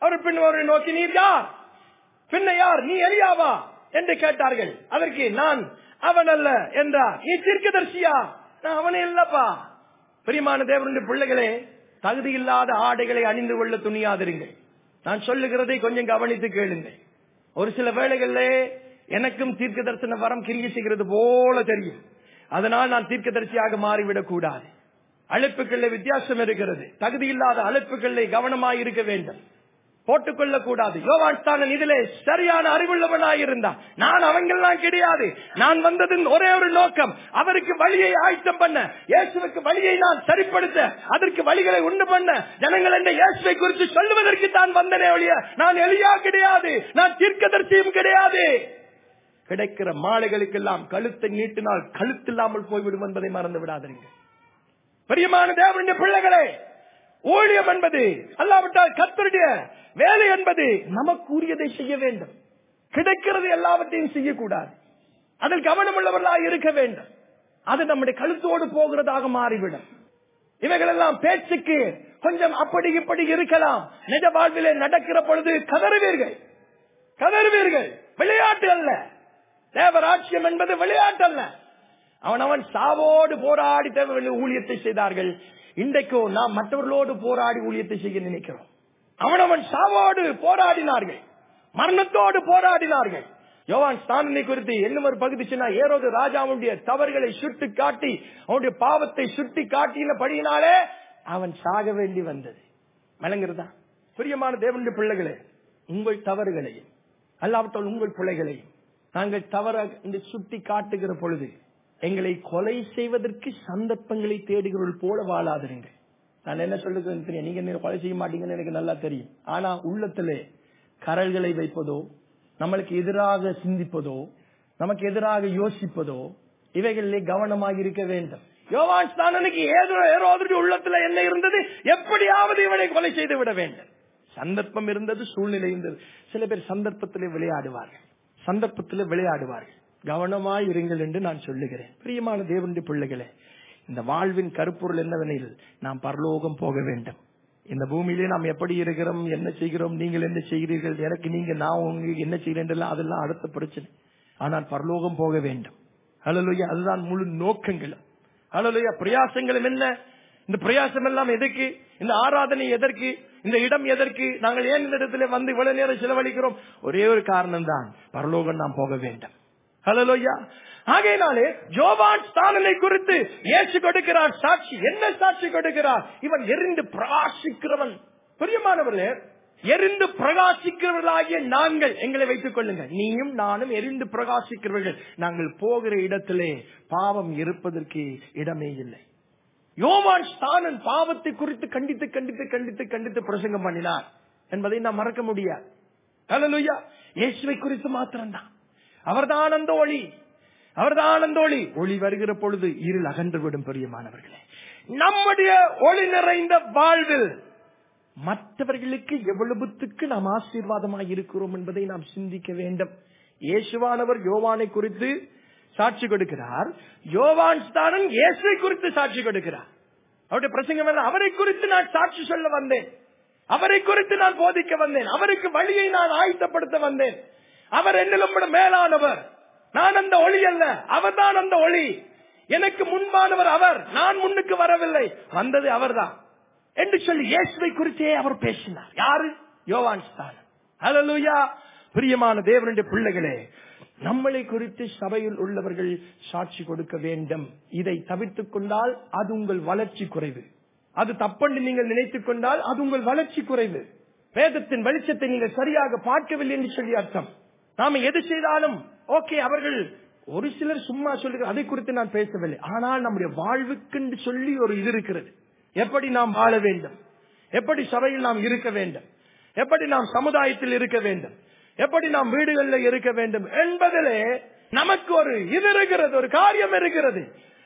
அவர் பின்னவரை நோக்கி நீர் யார் பின்ன யார் நீ எலியாவா என்று கேட்டார்கள் அதற்கு நான் அவன் அல்ல என்றார் நீ தீர்க்கதரிசியா நான் அவனே இல்லப்பா பிரியமான தேவனுடைய பிள்ளைகளே தகுதி இல்லாத ஆடைகளை அணிந்து கொள்ள துணியாதிருங்கள் நான் சொல்லுகிறதை கொஞ்சம் கவனித்து கேளுங்கள் ஒரு சில வேளைகளிலே எனக்கும் தீர்க்க தரிசன வரம் கிரியை செய்கிறது போல தெரியும் அதனால் நான் தீர்க்கதரிசியாக மாறிவிடக் கூடாது அழைப்புகளிலே வித்தியாசம் இருக்கிறது தகுதி இல்லாத அழைப்புகளிலே கவனமாய் இருக்க வேண்டும் போட்டுக்கொள்ள கூடாது யோவான் ஸ்தானன் இதிலே சரியான அறிவுள்ளவனாயிருந்தான் நான் அவங்கெல்லாம் கிடையாது நான் வந்ததின் ஒரே ஒரு நோக்கம் அவருக்கு வழியை ஆயத்தம் பண்ண இயேசுவுக்கு வழியை நான் சரிப்படுத்த அதற்கு வழிகளை உண்டு பண்ண ஜனங்கள் என்ற இயேசுவை குறித்து சொல்லுவதற்கு தான் வந்தனே ஒழிய நான் எளியா கிடையாது நான் தீர்க்கதரிசியும் கிடையாது கிடைக்கிற மாலைகளுக்கெல்லாம் கழுத்தை நீட்டினால் கழுத்தில்லாமல் போய்விடும் என்பதை மறந்து விடாதீர்கள் பிரியமான தேவனுடைய பிள்ளைகளே ஊழியம் என்பது அல்லாவிட்டால் கத்தருடைய வேலை என்பது நமக்கு உரியதை செய்ய வேண்டும் கிடைக்கிறது எல்லாவற்றையும் செய்யக்கூடாது அதில் கவனமுள்ளவர்களாக இருக்க வேண்டும் அது நம்முடைய கழுத்தோடு போகிறதாக மாறிவிடும் இவைகளெல்லாம் பேச்சுக்கு கொஞ்சம் அப்படி இப்படி இருக்கலாம் நிஜ வாழ்விலே நடக்கிற பொழுது கதறுவீர்கள் கதறுவீர்கள் விளையாட்டு அல்ல தேவராட்சியம் என்பது விளையாட்டு அல்ல அவன் அவன் சாவோடு போராடி தேவ ஊழியத்தை செய்தார்கள் இன்றைக்கோ நாம் மற்றவர்களோடு போராடி ஊழியத்தை செய்ய நினைக்கிறோம் அவனவன் சாவோடு போராடினார்கள் மரணத்தோடு போராடினார்கள் யோவான் ஸ்தானனை குறித்து என்ன ஒரு பகுதி சொன்னா ஏரோது ராஜாவுடைய தவறுகளை சுட்டி காட்டி அவனுடைய பாவத்தை சுட்டி காட்டினபடியினாலே அவன் சாக வேண்டி வந்தது விளங்குறதா பிரியமான தேவனுடைய பிள்ளைகளே உங்கள் தவறுகளையும் அல்லாவிட்டால் உங்கள் பிள்ளைகளையும் நாங்கள் தவற இந்த சுட்டி காட்டுகிற பொழுது எங்களை கொலை செய்வதற்கு சந்தர்ப்பங்களை தேடுகிறவர்கள் போல வாழாதிருங்கள் நான் என்ன சொல்லுகிறேன் தெரியும் நீங்க என்ன கொலை செய்ய மாட்டீங்கன்னு எனக்கு நல்லா தெரியும் ஆனா உள்ளத்திலே கரல்களை வைப்பதோ நம்மளுக்கு எதிராக சிந்திப்பதோ நமக்கு எதிராக யோசிப்பதோ இவைகளிலே கவனமாக இருக்க வேண்டும் யோவான் ஸ்தானனுக்கு ஏதோ ஏதோ உள்ளத்துல என்ன இருந்தது எப்படியாவது இவனை கொலை செய்து விட வேண்டும் சந்தர்ப்பம் இருந்தது சூழ்நிலை இருந்தது சில பேர் சந்தர்ப்பத்திலே விளையாடுவார்கள் சந்தர்ப்பத்திலே விளையாடுவார்கள் கவனமாய் இருங்கள் என்று நான் சொல்லுகிறேன் பிரியமான தேவனுடைய பிள்ளைகளே இந்த வாழ்வின் கருப்பொருள் என்னவெனில் நாம் பரலோகம் போக வேண்டும் இந்த பூமியிலே நாம் எப்படி இருக்கிறோம் என்ன செய்கிறோம் நீங்கள் என்ன செய்கிறீர்கள் எனக்கு நீங்க நான் உங்களுக்கு என்ன செய்கிறேன் அதெல்லாம் அடுத்த பிரச்சனை ஆனால் பரலோகம் போக வேண்டும் அலலுயா அதுதான் முழு நோக்கங்களும் அலலுயா பிரயாசங்களும் என்ன இந்த பிரயாசம் எல்லாம் எதற்கு இந்த ஆராதனை எதற்கு இந்த இடம் எதற்கு நாங்கள் ஏன் இந்த இடத்துல வந்து இவ்வளவு நேரம் செலவழிக்கிறோம் ஒரே ஒரு காரணம் தான் பரலோகம் நாம் போக வேண்டும் ஹலலோயா ஆகையினாலே ஜோவான் ஸ்தானனை குறித்து ஏசு கொடுக்கிறார் சாட்சி என்ன சாட்சி கொடுக்கிறார் இவன் எரிந்து பிரகாசிக்கிறவன் பிரியமானவர்களே எரிந்து பிரகாசிக்கிறவர்களாகிய நாங்கள் எங்களை வைத்துக் கொள்ளுங்க நீயும் நானும் எரிந்து பிரகாசிக்கிறவர்கள் நாங்கள் போகிற இடத்திலே பாவம் இருப்பதற்கு இடமே இல்லை யோவான் ஸ்தானன் பாவத்தை குறித்து கண்டித்து கண்டித்து கண்டித்து கண்டித்து பிரசங்கம் பண்ணினார் என்பதை நாம் மறக்க முடியாது ஹalleluya இயேசுவை குறித்து மாத்திரம்தான் அவர்தான் அந்த ஒளி அவர்தான் அந்த ஒளி ஒளி வருகிற பொழுது இருள் அகன்றுவிடும் பெரியமானவர்களே நம்முடைய ஒளி நிறைந்த வாழ்வில் மற்றவர்களுக்கு எவ்வளவுத்துக்கு நாம் ஆசீர்வாதமாக இருக்கிறோம் என்பதை நாம் சிந்திக்க வேண்டும் இயேசுவானவர் யோவானை குறித்து சாட்சி கொடுக்கிறார் யோவான் ஸ்தானன் இயேசுவை குறித்து சாட்சி கொடுக்கிறார் அவருடைய பிரசங்கம் என்ன அவரை குறித்து நான் சாட்சி சொல்ல வந்தேன் அவரை குறித்து நான் போதிக்க வந்தேன் அவருக்கு வழியை நான் ஆயத்தப்படுத்த வந்தேன் அவர் என்னிலும் விட மேலானவர் நான் அந்த ஒளி அல்ல அவர்தான் அந்த ஒளி எனக்கு முன்பானவர் அவர் நான் முன்னுக்கு வரவில்லை வந்தது அவர்தான் என்று சொல்லி இயேசுவை குறித்தே அவர் பேசினார் யாரு யோவான் ஸ்தானன் ஹalleluya பிரியமான தேவனுடைய பிள்ளைகளே நம்மளை குறித்து சபையில் உள்ளவர்கள் சாட்சி கொடுக்க வேண்டும் இதை தவிர்த்துக் கொண்டால் அது உங்கள் வளர்ச்சி குறைவு அது தப்பென்று நீங்கள் நினைத்துக் கொண்டால் அது உங்கள் வளர்ச்சி குறைவு வேதத்தின் வெளிச்சத்தை நீங்கள் சரியாக பார்க்கவில்லை என்று சொல்லி அர்த்தம் நாம எது செய்தாலும் ஓகே அவர்கள் ஒரு சிலர் சும்மா சொல்லுகிற அதை குறித்து நான் பேசவில்லை ஆனால் நம்முடைய வாழ்வுக்கென்று சொல்லி ஒரு இது இருக்கிறது எப்படி நாம் வாழ வேண்டும் எப்படி சபையில் நாம் இருக்க வேண்டும் எப்படி நாம் சமுதாயத்தில் இருக்க வேண்டும் எப்படி நாம் வீடுகளில் இருக்க வேண்டும் என்பதிலே நமக்கு ஒரு இது இருக்கிறது ஒரு காரியம் இருக்கிறது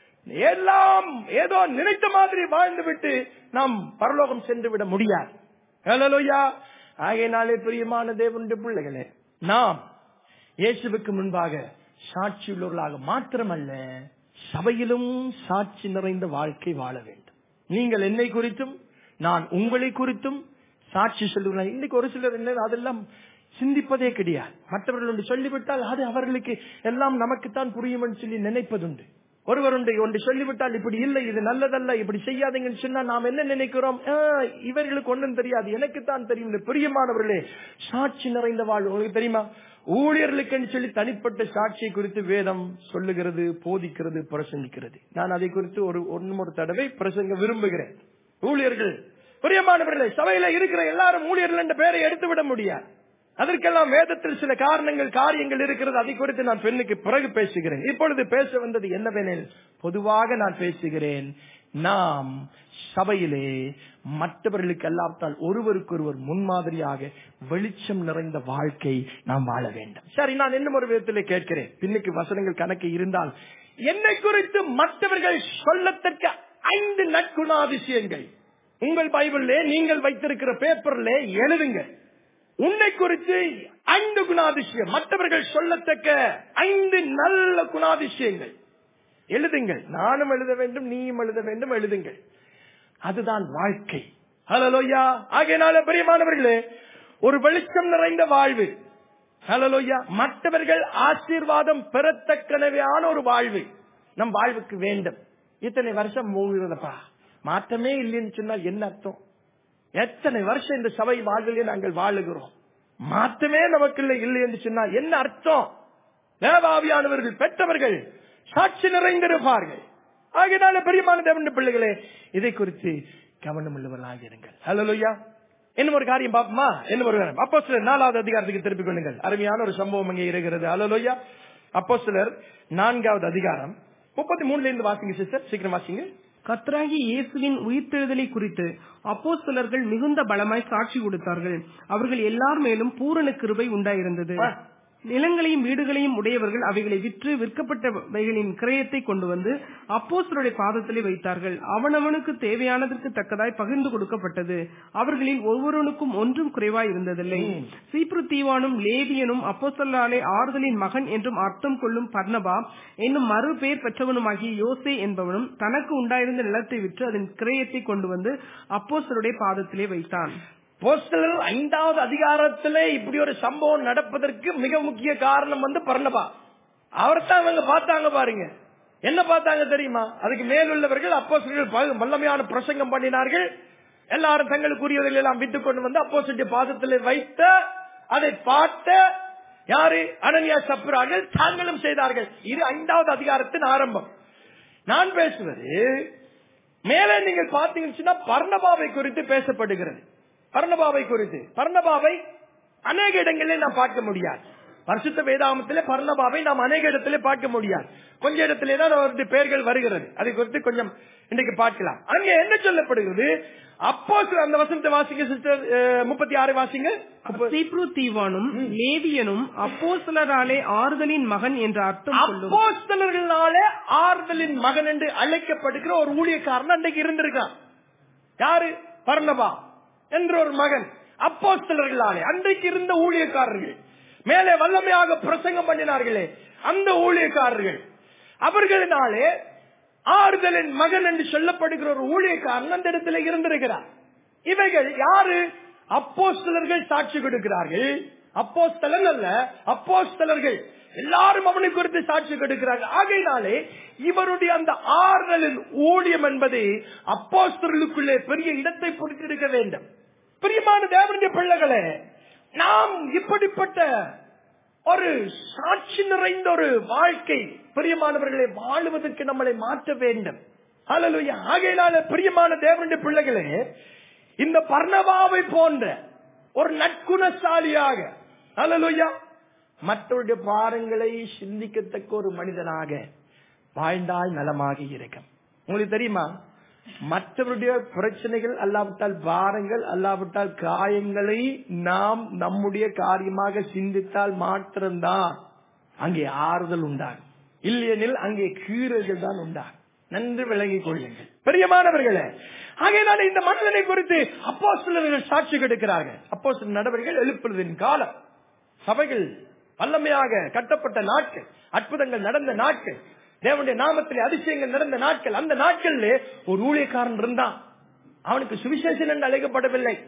எல்லாம் ஏதோ நினைத்த மாதிரி வாழ்ந்து விட்டு நாம் பரலோகம் சென்று விட முடியாது ஹalleluya ஆகையினாலே பிரியமான தேவனுடைய பிள்ளைகளே நாம் இயேசுவுக்கு முன்பாக சாட்சியுள்ளவர்களாக மாத்திரமல்ல சபையிலும் சாட்சி நிறைந்த வாழ்க்கை வாழ வேண்டும் நீங்கள் என்னை குறித்தும் நான் உங்களை குறித்தும் சாட்சி சொல்லுகிறார் இன்னைக்கு ஒரு சிலர் என்ன அதெல்லாம் சிந்திப்பதே கிடையாது மற்றவர்கள் ஒன்று சொல்லிவிட்டால் அது அவர்களுக்கு எல்லாம் நமக்குத்தான் புரியும் என்று சொல்லி நினைப்பதுண்டு ஒருவர் ஒன்று ஒன்று சொல்லிவிட்டால் இப்படி இல்லை இது நல்லதல்ல இப்படி செய்யாதீங்கன்னு சொன்னா நாம் என்ன நினைக்கிறோம் ஆ, இவர்களுக்கு ஒன்றும் தெரியாது எனக்குத்தான் தெரியும் இந்த பிரியமானவர்களே சாட்சி நிறைந்த வாழ்வு உங்களுக்கு தெரியுமா ஊழியர்களுக்கு சொல்லி தனிப்பட்ட சாட்சியை குறித்து வேதம் சொல்லுகிறது போதிக்கிறது பிரசங்கிக்கிறது நான் அதை குறித்து ஒரு ஒன்னும் ஒரு தடவை பிரசங்க விரும்புகிறேன் ஊழியர்கள் பிரியமானவர்களே சபையில இருக்கிற எல்லாரும் ஊழியர்கள் என்ற பெயரை எடுத்து விட முடியாது அதற்கெல்லாம் வேதத்தில் சில காரணங்கள் காரியங்கள் இருக்கிறது அதை குறித்து நான் பெண்ணுக்கு பிறகு பேசுகிறேன் இப்பொழுது பேச வந்தது என்னவெனில் பொதுவாக நான் பேசுகிறேன் நாம் சபையிலே மற்றவர்களுக்கு அல்லாவிட்டால் ஒருவருக்கொருவர் முன்மாதிரியாக வெளிச்சம் நிறைந்த வாழ்க்கை நாம் வாழ வேண்டும் சரி நான் இன்னும் ஒரு விதத்திலே கேட்கிறேன் பின்னுக்கு வசனங்கள் கணக்கு இருந்தால் என்னை குறித்து மற்றவர்கள் சொல்லத்தக்க ஐந்து நற்குணாதிசயங்கள் உங்கள் பைபிளிலே நீங்கள் வைத்திருக்கிற பேப்பர்ல எழுதுங்க உன்னை குறித்து ஐந்து குணாதிசயம் மற்றவர்கள் சொல்லத்தக்க ஐந்து நல்ல குணாதிசயங்கள் எழுதுங்கள் நானும் எழுத வேண்டும் நீயும் எழுத வேண்டும் எழுதுங்கள் அதுதான் வாழ்க்கை ஹலலோயா ஆகையினால பிரியமானவர்களே ஒரு வெளிச்சம் நிறைந்த வாழ்வு ஹலலோயா மற்றவர்கள் ஆசீர்வாதம் பெறத்தக்கனவையான ஒரு வாழ்வு நம் வாழ்வுக்கு வேண்டும் இத்தனை வருஷம் போகிறதப்பா மாற்றமே இல்லைன்னு சொன்னால் என்ன அர்த்தம் எத்தனை வருஷம் இந்த சபை வாழ்விலே நாங்கள் வாழுகிறோம் மாற்றமே நமக்கு இல்லை இல்லை என்று சொன்னால் என்ன அர்த்தம் தேவாவியானவர்கள் பெற்றவர்கள் சாட்சி நிறைந்திருப்பார்கள் ஆகினால பெரியமான தேவனுடைய பிள்ளைகளே இதை குறித்து கவனம் உள்ளவர்களாக இருங்கள் ஹலோயா இன்னும் ஒரு காரியம் பாப்போமா என்ன ஒரு காரியம் அப்போ சிலர் நாலாவது அதிகாரத்துக்கு திருப்பிக் கொள்ளுங்கள் அருமையான ஒரு சம்பவம் அங்கே இருக்கிறது ஹலோயா அப்போ சிலர் நான்காவது அதிகாரம் முப்பத்தி மூணுல இருந்து வாசிங்க சிஸ்டர் சீக்கிரம் வாசிங்க கர்த்தராகி இயேசுவின் உயிர்த்தெழுதலை குறித்து அப்போஸ்தலர்கள் மிகுந்த பலமாய் சாட்சி கொடுத்தார்கள் அவர்கள் எல்லார் மேலும் பூரண கிருபை உண்டாயிருந்தது ஆ. நிலங்களையும் வீடுகளையும் உடையவர்கள் அவைகளை விற்று விற்கப்பட்டவைகளின் கிரயத்தை கொண்டு வந்து அப்போஸ்தலருடைய பாதத்திலே வைத்தார்கள் அவனவனுக்கு தேவையானதற்கு தக்கதாய் பகிர்ந்து கொடுக்கப்பட்டது அவர்களில் ஒவ்வொருவனுக்கும் ஒன்றும் குறைவாய் இருந்ததில்லை சீப்ரு தீவானும் லேவியனும் அப்போஸ்தலராலே ஆறுதலின் மகன் என்றும் அர்த்தம் கொள்ளும் பர்ணபா என்னும் மறு பேர் பெற்றவனுமாகிய யோசே என்பவனும் தனக்கு உண்டாயிருந்த நிலத்தை விற்று அதன் கிரயத்தை கொண்டு வந்து அப்போஸ்தலருடைய பாதத்திலே வைத்தான் போஸ்டலர் ஐந்தாவது அதிகாரத்திலே இப்படி ஒரு சம்பவம் நடப்பதற்கு மிக முக்கிய காரணம் வந்து பர்ணபா அவர்தான் அவங்க பார்த்தாங்க பாருங்க என்ன பார்த்தாங்க தெரியுமா அதுக்கு மேலுள்ளவர்கள் அப்போ வல்லமையான பிரசங்கம் பண்ணினார்கள் எல்லாரும் தங்களுக்குரியவர்கள் எல்லாம் விட்டுக் கொண்டு வந்து அப்போ பாதத்தில் வைத்த அதை பார்த்த யாரு அனனியா சப்புரார்கள் தாங்களும் செய்தார்கள் இது ஐந்தாவது அதிகாரத்தின் ஆரம்பம் நான் பேசுவது மேலே நீங்கள் பார்த்தீங்கன்னு சொன்னா பர்ணபாவை குறித்து பேசப்படுகிறது பர்ணபாவை குறித்து பர்ணபாவை அநேக இடங்களில் நாம் பார்க்க முடியாது பரிசுத்த வேதாமத்திலே பர்ணபாவை நாம் அநேக இடத்திலே பார்க்க முடியாது கொஞ்ச இடத்திலே தான் அவருடைய பெயர்கள் வருகிறது அதை குறித்து கொஞ்சம் இன்றைக்கு பார்க்கலாம் அங்கே என்ன சொல்லப்படுகிறது அப்போ அந்த வசனத்தை வாசிங்க சிஸ்டர் முப்பத்தி ஆறு வாசிங்க சீப்ரு தீவானும் லேவியனும் அப்போஸ்தலராலே ஆறுதலின் மகன் என்ற அர்த்தம் கொள்ளும் அப்போஸ்தலர்களாலே ஆறுதலின் மகன் என்று அழைக்கப்படுகிற ஒரு ஊழியக்காரன் அன்றைக்கு இருந்திருக்கான் யாரு பர்ணபா என்ற ஒரு மகன் அப்போஸ்தலர்களாலே அன்றைக்கு இருந்த ஊழியக்காரர்கள் மேலே வல்லமையாக பிரசங்கம் பண்ணினார்களே அந்த ஊழியக்காரர்கள் அவர்களினாலே ஆறுதலின் மகன் என்று சொல்லப்படுகிற ஒரு ஊழியக்காரன் அந்த இடத்துல இருந்திருக்கிறார் இவைகள் யாரு அப்போஸ்தலர்கள் சாட்சி கொடுக்கிறார்கள் அப்போஸ்தலன் அல்ல அப்போஸ்தலர்கள் எல்லாரும் அவனை குறித்து சாட்சி கொடுக்கிறார்கள் ஆகையினாலே இவருடைய அந்த ஆறுதலின் ஊழியம் என்பது அப்போஸ்தலர்களுக்குள்ளே பெரிய இடத்தை பிடித்திருக்க வேண்டும் பிரியமான தேவனுடைய பிள்ளைகளே நாம் இப்படிப்பட்ட ஒரு சாட்சி நிறைந்த ஒரு வாழ்க்கை பிரியமானவர்களை வாழுவதற்கு நம்மளை மாற்ற வேண்டும் ஹalleluya ஆகையினால பிரியமான தேவனுடைய பிள்ளைகளே இந்த பர்ணபாவை போன்ற ஒரு நற்குணசாலியாக ஹalleluya மற்றவருடைய பாரங்களை சிந்திக்கத்தக்க ஒரு மனிதனாக வாழ்ந்தால் நலமாக இருக்கும் உங்களுக்கு தெரியுமா மற்றவருடைய பிரச்சனைகள் அல்லாவிட்டால் பாரங்கள் அல்லாவிட்டால் காயங்களை நாம் நம்முடைய காரியமாக சிந்தித்தால் மாத்திரம்தான் அங்கே ஆறுதல் உண்டாகும் இல்லையெனில் அங்கே கீறல்கள் தான் உண்டாகும் நன்று விளங்கிக் கொள்ளுங்கள் பெரியமானவர்களே ஆகையினால இந்த மனிதனை குறித்து அப்போ சிலர்கள் சாட்சி கெடுக்கிறார்கள் அப்போ சில நடவடிக்கைகள் எழுப்புவதின் காலம் சபைகள் வல்லமையாக கட்டப்பட்ட நாட்கள் அற்புதங்கள் நடந்த நாட்கள் தேவனுடைய நாமத்திலே அதிசயங்கள் நடந்த நாட்கள் அந்த நாட்களிலே ஒரு ஊழியக்காரன் இருந்தான் அவனுக்கு சுவிசேஷன் என்று அழைக்கப்படவில்லை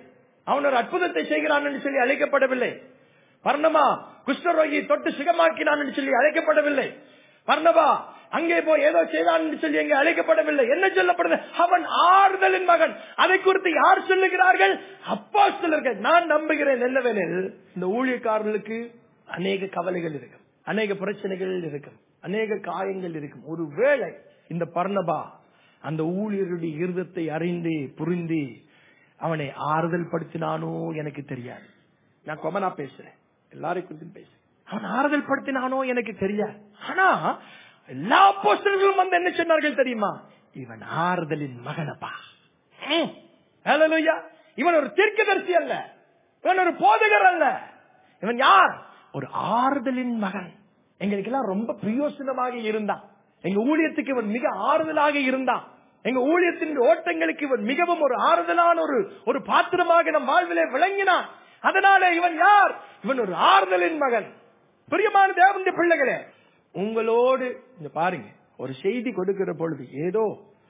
அவன் ஒரு அற்புதத்தை செய்கிறான் என்று சொல்லி அழைக்கப்படவில்லை பர்ணமா குஷ்டரோகியை தொட்டு சுகமாக்கினான் என்று சொல்லி அழைக்கப்படவில்லை பர்ணபா அங்கே போய் ஏதோ செய்தான் என்று சொல்லி அங்கே அழைக்கப்படவில்லை என்ன சொல்லப்படுது அவன் ஆறுதலின் மகன் அதை குறித்து யார் சொல்லுகிறார்கள் அப்பா நான் நம்புகிறேன் என்னவெனில் இந்த ஊழியக்காரர்களுக்கு அநேக கவலைகள் இருக்கும் அநேக பிரச்சனைகள் இருக்கும் அநேக காயங்கள் இருக்கும் ஒருவேளை இந்த பர்ணபா அந்த ஊழியர்களுடைய இருதத்தை அறிந்து புரிந்து அவனை ஆறுதல் படுத்தினானோ எனக்கு தெரியாது நான் கொமனா பேசுறேன் எல்லாரை குறித்தும் பேசுறேன் அவன் ஆறுதல் படுத்தினானோ எனக்கு தெரியாது ஆனா எல்லா போஸ்டர்களும் வந்து என்ன சொன்னார்கள் தெரியுமா இவன் ஆறுதலின் மகனப்பா ம். ஹalleluya. இவன் ஒரு தீர்க்கதரிசி அல்ல இவன் ஒரு போதகர் அல்ல இவன் யார் ஒரு ஆறுதலின் மகன் எங்களுக்கெல்லாம் ரொம்ப பிரயோசனமாக இருந்தான் எங்க ஊழியத்துக்கு இவன் மிக ஆறுதலாக இருந்தான் எங்க ஊழியத்தின் ஓட்டங்களுக்கு இவன் மிகவும் ஒரு ஆறுதலான ஒரு ஒரு பாத்திரமாக நம் வாழ்விலே விளங்கினான் அதனால இவன் யார் இவன் ஒரு ஆறுதலின் மகன் பிரியமான தேவனுடைய பிள்ளைகளே உங்களோடு இங்க பாருங்க ஒரு செய்தி கொடுக்கிற பொழுது ஏதோ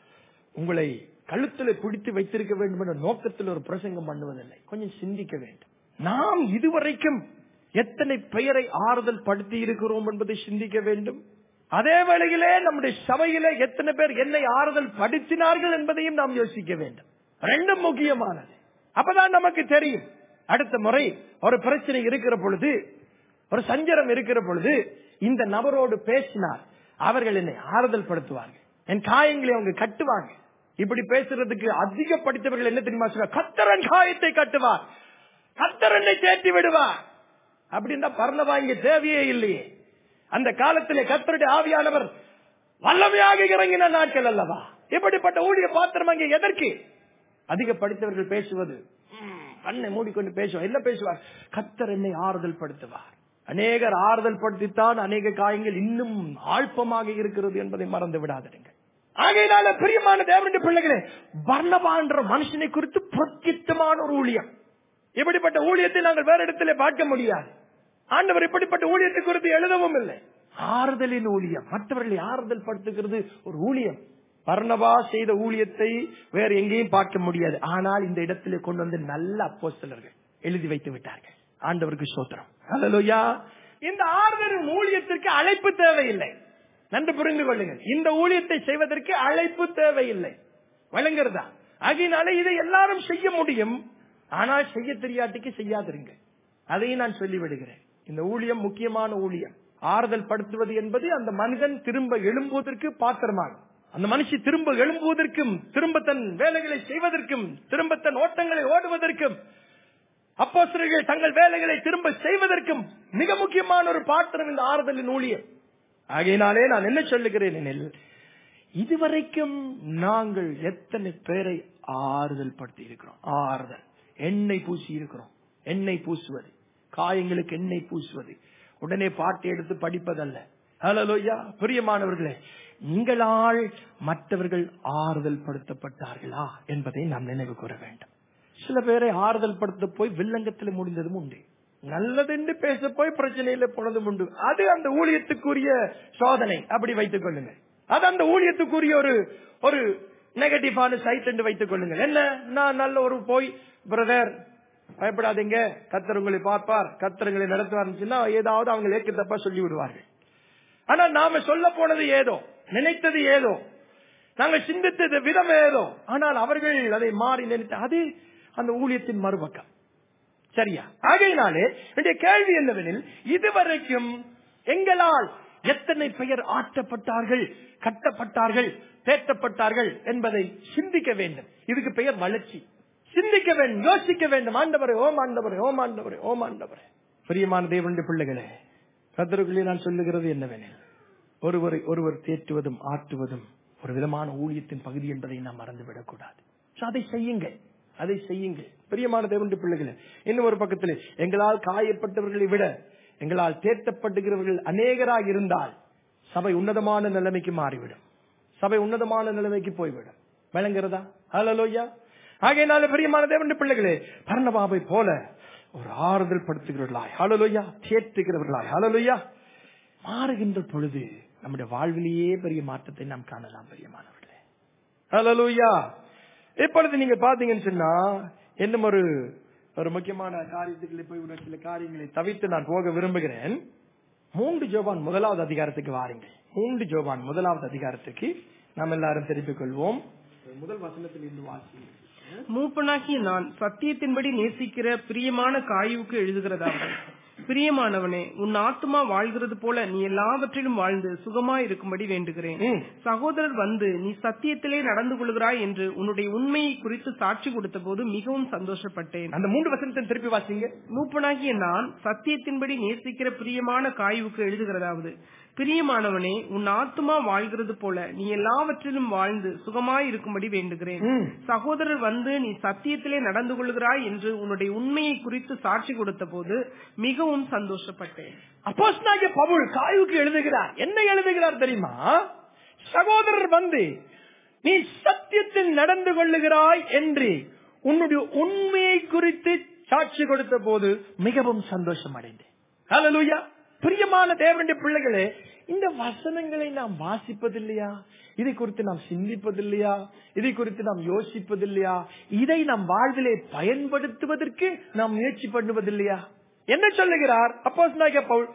உங்களை கழுத்துல பிடித்து வைத்திருக்க வேண்டும் என்ற நோக்கத்தில் ஒரு பிரசங்கம் பண்ணுவதில்லை கொஞ்சம் சிந்திக்க வேண்டும் நாம் இதுவரைக்கும் எத்தனை பெயரை ஆறுதல் படுத்தி இருக்கிறோம் என்பதை சிந்திக்க வேண்டும் அதே வேளையிலே நம்முடைய சபையிலே எத்தனை பேர் என்னை ஆறுதல் படுத்தினார்கள் என்பதையும் நாம் யோசிக்க வேண்டும் ரெண்டும் முக்கியமானது அப்பதான் நமக்கு தெரியும் அடுத்த முறை ஒரு பிரச்சனை இருக்கிற பொழுது ஒரு சஞ்சலம் இருக்கிற பொழுது இந்த நபரோடு பேசினார் அவர்கள் என்னை ஆறுதல் படுத்துவார்கள் என் காயங்களை அவங்க கட்டுவாங்க இப்படி பேசுறதுக்கு அதிக படித்தவர்கள் என்ன தெரியுமா சொல்ல கத்தரன் காயத்தை கட்டுவார் கத்தரனை தேற்றி விடுவார் அப்படின்னா பரலவா இங்க தேவையே இல்லையே அந்த காலத்திலே கத்தருடைய ஆவியானவர் வல்லமையாக இறங்கின நாட்கள் அல்லவா இப்படிப்பட்ட ஊழிய பாத்திரம் அங்கே எதற்கு அதிக படித்தவர்கள் பேசுவது ம், கண்ணை மூடிக்கொண்டு பேசுவார் என்ன பேசுவார் கத்தர் என்னை ஆறுதல் படுத்துவார் அநேகர் ஆறுதல் படுத்தித்தான் அநேக காயங்கள் இன்னும் ஆழ்பமாக இருக்கிறது என்பதை மறந்து விடாதீர்கள் ஆகையினால பிரியமான தேவனுடைய பிள்ளைகளே வர்ணபா என்ற மனுஷனை குறித்து பிரத்யேகமான ஒரு ஊழியம் இப்படிப்பட்ட ஊழியத்தை நாங்கள் வேற இடத்துல பார்க்க முடியாது ஆண்டவர் இப்படிப்பட்ட ஊழியத்தை குறித்து எழுதவும் இல்லை ஆறுதலின் ஊழியம் மற்றவர்களை ஆறுதல் படுத்துகிறது ஒரு ஊழியம் பர்ணபா செய்த ஊழியத்தை வேற எங்கேயும் பார்க்க முடியாது ஆனால் இந்த இடத்திலே கொண்டு வந்து நல்ல அப்போஸ்தலர்கள் எழுதி வைத்து விட்டார்கள் ஆண்டவருக்கு சோத்திரம் ஹalleluya இந்த ஆறுதலின் ஊழியத்திற்கு அழைப்பு தேவையில்லை நன்று புரிந்து கொள்ளுங்கள் இந்த ஊழியத்தை செய்வதற்கு அழைப்பு தேவையில்லை வழங்குறதா ஆகையினால இதை எல்லாரும் செய்ய முடியும் ஆனால் செய்ய தெரியாட்டிக்கு செய்யாதிருங்க அதையும் நான் சொல்லி விடுகிறேன் இந்த ஊழியம் முக்கியமான ஊழியம் ஆறுதல் படுத்துவது என்பது அந்த மனிதன் திரும்ப எழும்புவதற்கு பாத்திரமாகும் அந்த மனுஷி திரும்ப எழும்புவதற்கும் திரும்ப தன் வேலைகளை செய்வதற்கும் திரும்ப தன் ஓட்டங்களை ஓடுவதற்கும் அப்போஸ்தலர்கள் தங்கள் வேலைகளை திரும்ப செய்வதற்கும் மிக முக்கியமான ஒரு பாத்திரம் இந்த ஆறுதலின் ஊழியம் ஆகையினாலே நான் என்ன சொல்லுகிறேன் எனில் இதுவரைக்கும் நாங்கள் எத்தனை பேரை ஆறுதல் படுத்தி இருக்கிறோம் ஆறுதல் எண்ணெய் பூசி இருக்கிறோம் எண்ணெய் பூசுவது காயங்களுக்கு எண்ணெய் பூசுவது உடனே பாட்டு எடுத்து படிப்பதல்ல ஹலோயா பிரியமானவர்களே உங்களால் மற்றவர்கள் ஆறுதல் படுத்தப்பட்டார்களா என்பதை நாம் நினைவு கூற வேண்டும் சில பேரை ஆறுதல் படுத்த போய் வில்லங்கத்தில் முடிந்ததும் உண்டு நல்லதென்று பேச போய் பிரச்சனையில போனதும் உண்டு அது அந்த ஊழியத்துக்குரிய சோதனை அப்படி வைத்துக் கொள்ளுங்கள் அது அந்த ஊழியத்துக்குரிய ஒரு ஒரு நெகட்டிவான சைட் என்று வைத்துக் கொள்ளுங்கள் என்ன நான் நல்ல ஒரு போய் பிரதர் பயப்படாதீங்க கத்தர் உங்களை பார்ப்பார் கத்தர் உங்களை நடத்துவார்னுச்சுன்னா ஏதாவது அவங்க ஏற்க தப்பா சொல்லி விடுவார்கள் ஆனா நாம சொல்ல போனது ஏதோ நினைத்தது ஏதோ நாங்கள் சிந்தித்தது விதம் ஏதோ ஆனால் அவர்கள் அதை மாறி நினைத்து அது அந்த ஊழியத்தின் மறுபக்கம் சரியா ஆகையினாலே என்னுடைய கேள்வி என்னவெனில் இதுவரைக்கும் எங்களால் எத்தனை பெயர் ஆற்றப்பட்டார்கள் கட்டப்பட்டார்கள் தேட்டப்பட்டார்கள் என்பதை சிந்திக்க வேண்டும் இதுக்கு பெயர் வளர்ச்சி சிந்திக்க வேண்டும் யோசிக்க வேண்டும் ஆண்டவரே ஓம் ஆண்டவரே ஓம் ஆண்டவரே ஓம் ஆண்டவரே பிரியமான தேவனுடைய பிள்ளைகளே கத்தருக்குள்ளே நான் சொல்லுகிறது என்னவெனில் ஒருவரை ஒருவர் தேற்றுவதும் ஆற்றுவதும் ஒரு விதமான ஊழியத்தின் பகுதி என்பதை நாம் மறந்துவிடக் கூடாது So, அதை செய்யுங்கள் அதை செய்யுங்கள் பிரியமான தேவனுடைய பிள்ளைகளே இன்னும் ஒரு பக்கத்தில் எங்களால் காயப்பட்டவர்களை விட எங்களால் தேற்றப்படுகிறவர்கள் அநேகராக இருந்தால் சபை உன்னதமான நிலைமைக்கு மாறிவிடும் சபை உன்னதமான நிலைமைக்கு போய்விடும் விளங்குறதா ஹலலோயா ஆகையினால பிரியமான தேவனுடைய பிள்ளைகளே பரணபாபை போல ஒரு ஆறுதல் படுத்துகிறவர்களாய் ஹலலோயா தேற்றுகிறவர்களாய் ஹலலோயா மாறுகின்ற பொழுது நம்முடைய வாழ்விலேயே பெரிய மாற்றத்தை நாம் காணலாம் பிரியமானவர்களே ஹலலோயா இப்பொழுது நீங்க பாத்தீங்கன்னு சொன்னா இன்னும் ஒரு ஒரு முக்கியமான காரியத்துக்குள்ள போய் ஒரு சில காரியங்களை தவிர்த்து நான் போக விரும்புகிறேன் மூன்று ஜோபான் முதலாவது அதிகாரத்துக்கு வாருங்கள் மூன்று ஜோபான் முதலாவது அதிகாரத்துக்கு நாம் எல்லாரும் தெரிவித்துக் கொள்வோம் முதல் வசனத்தில் இருந்து வாசி மூப்பனாகிய நான் சத்தியத்தின்படி நேசிக்கிற பிரியமான காயுவுக்கு எழுதுகிறதாவது பிரியமானவனே உன் ஆத்துமா வாழ்கிறது போல நீ எல்லாவற்றிலும் வாழ்ந்து சுகமாய் இருக்கும்படி வேண்டுகிறேன் ம். சகோதரர் வந்து நீ சத்தியத்திலே நடந்து கொள்கிறாய் என்று உன்னுடைய உண்மையை குறித்து சாட்சி கொடுத்த போது மிகவும் சந்தோஷப்பட்டேன் அந்த மூன்று வசனத்தை திருப்பி வாசிங்க மூப்பனாகிய நான் சத்தியத்தின்படி நேசிக்கிற பிரியமான காயுவுக்கு எழுதுகிறதாவது பிரியமானவனே உன் ஆத்துமா வாழ்கிறது போல நீ எல்லாவற்றிலும் வாழ்ந்து சுகமாய் இருக்கும்படி வேண்டுகிறேன் ம். சகோதரர் வந்து நீ சத்தியத்திலே நடந்து கொள்கிறாய் என்று உன்னுடைய உண்மையை குறித்து சாட்சி கொடுத்த போது மிகவும் சந்தோஷப்பட்டேன் அப்போஸ்தலனாகிய பவுல் காயுக்கு எழுதுகிறார் என்ன எழுதுகிறார் தெரியுமா சகோதரர் வந்து நீ சத்தியத்தில் நடந்து கொள்ளுகிறாய் என்று உன்னுடைய உண்மையை குறித்து சாட்சி கொடுத்த போது மிகவும் சந்தோஷம் அடைந்தேன் ஹalleluya பிரியமான தேவனுடைய பிள்ளைகளே இந்த வசனங்களை நாம் வாசிப்பதில்லையா இதை குறித்து நாம் சிந்திப்பதில்லையா இதை குறித்து நாம் யோசிப்பதில்லையா இதை நம் வாழ்விலே பயன்படுத்துவதற்கு நாம் முயற்சி பண்ணுவதில்லையா என்ன சொல்லுகிறார் அப்போஸ்தலனாகிய பவுல்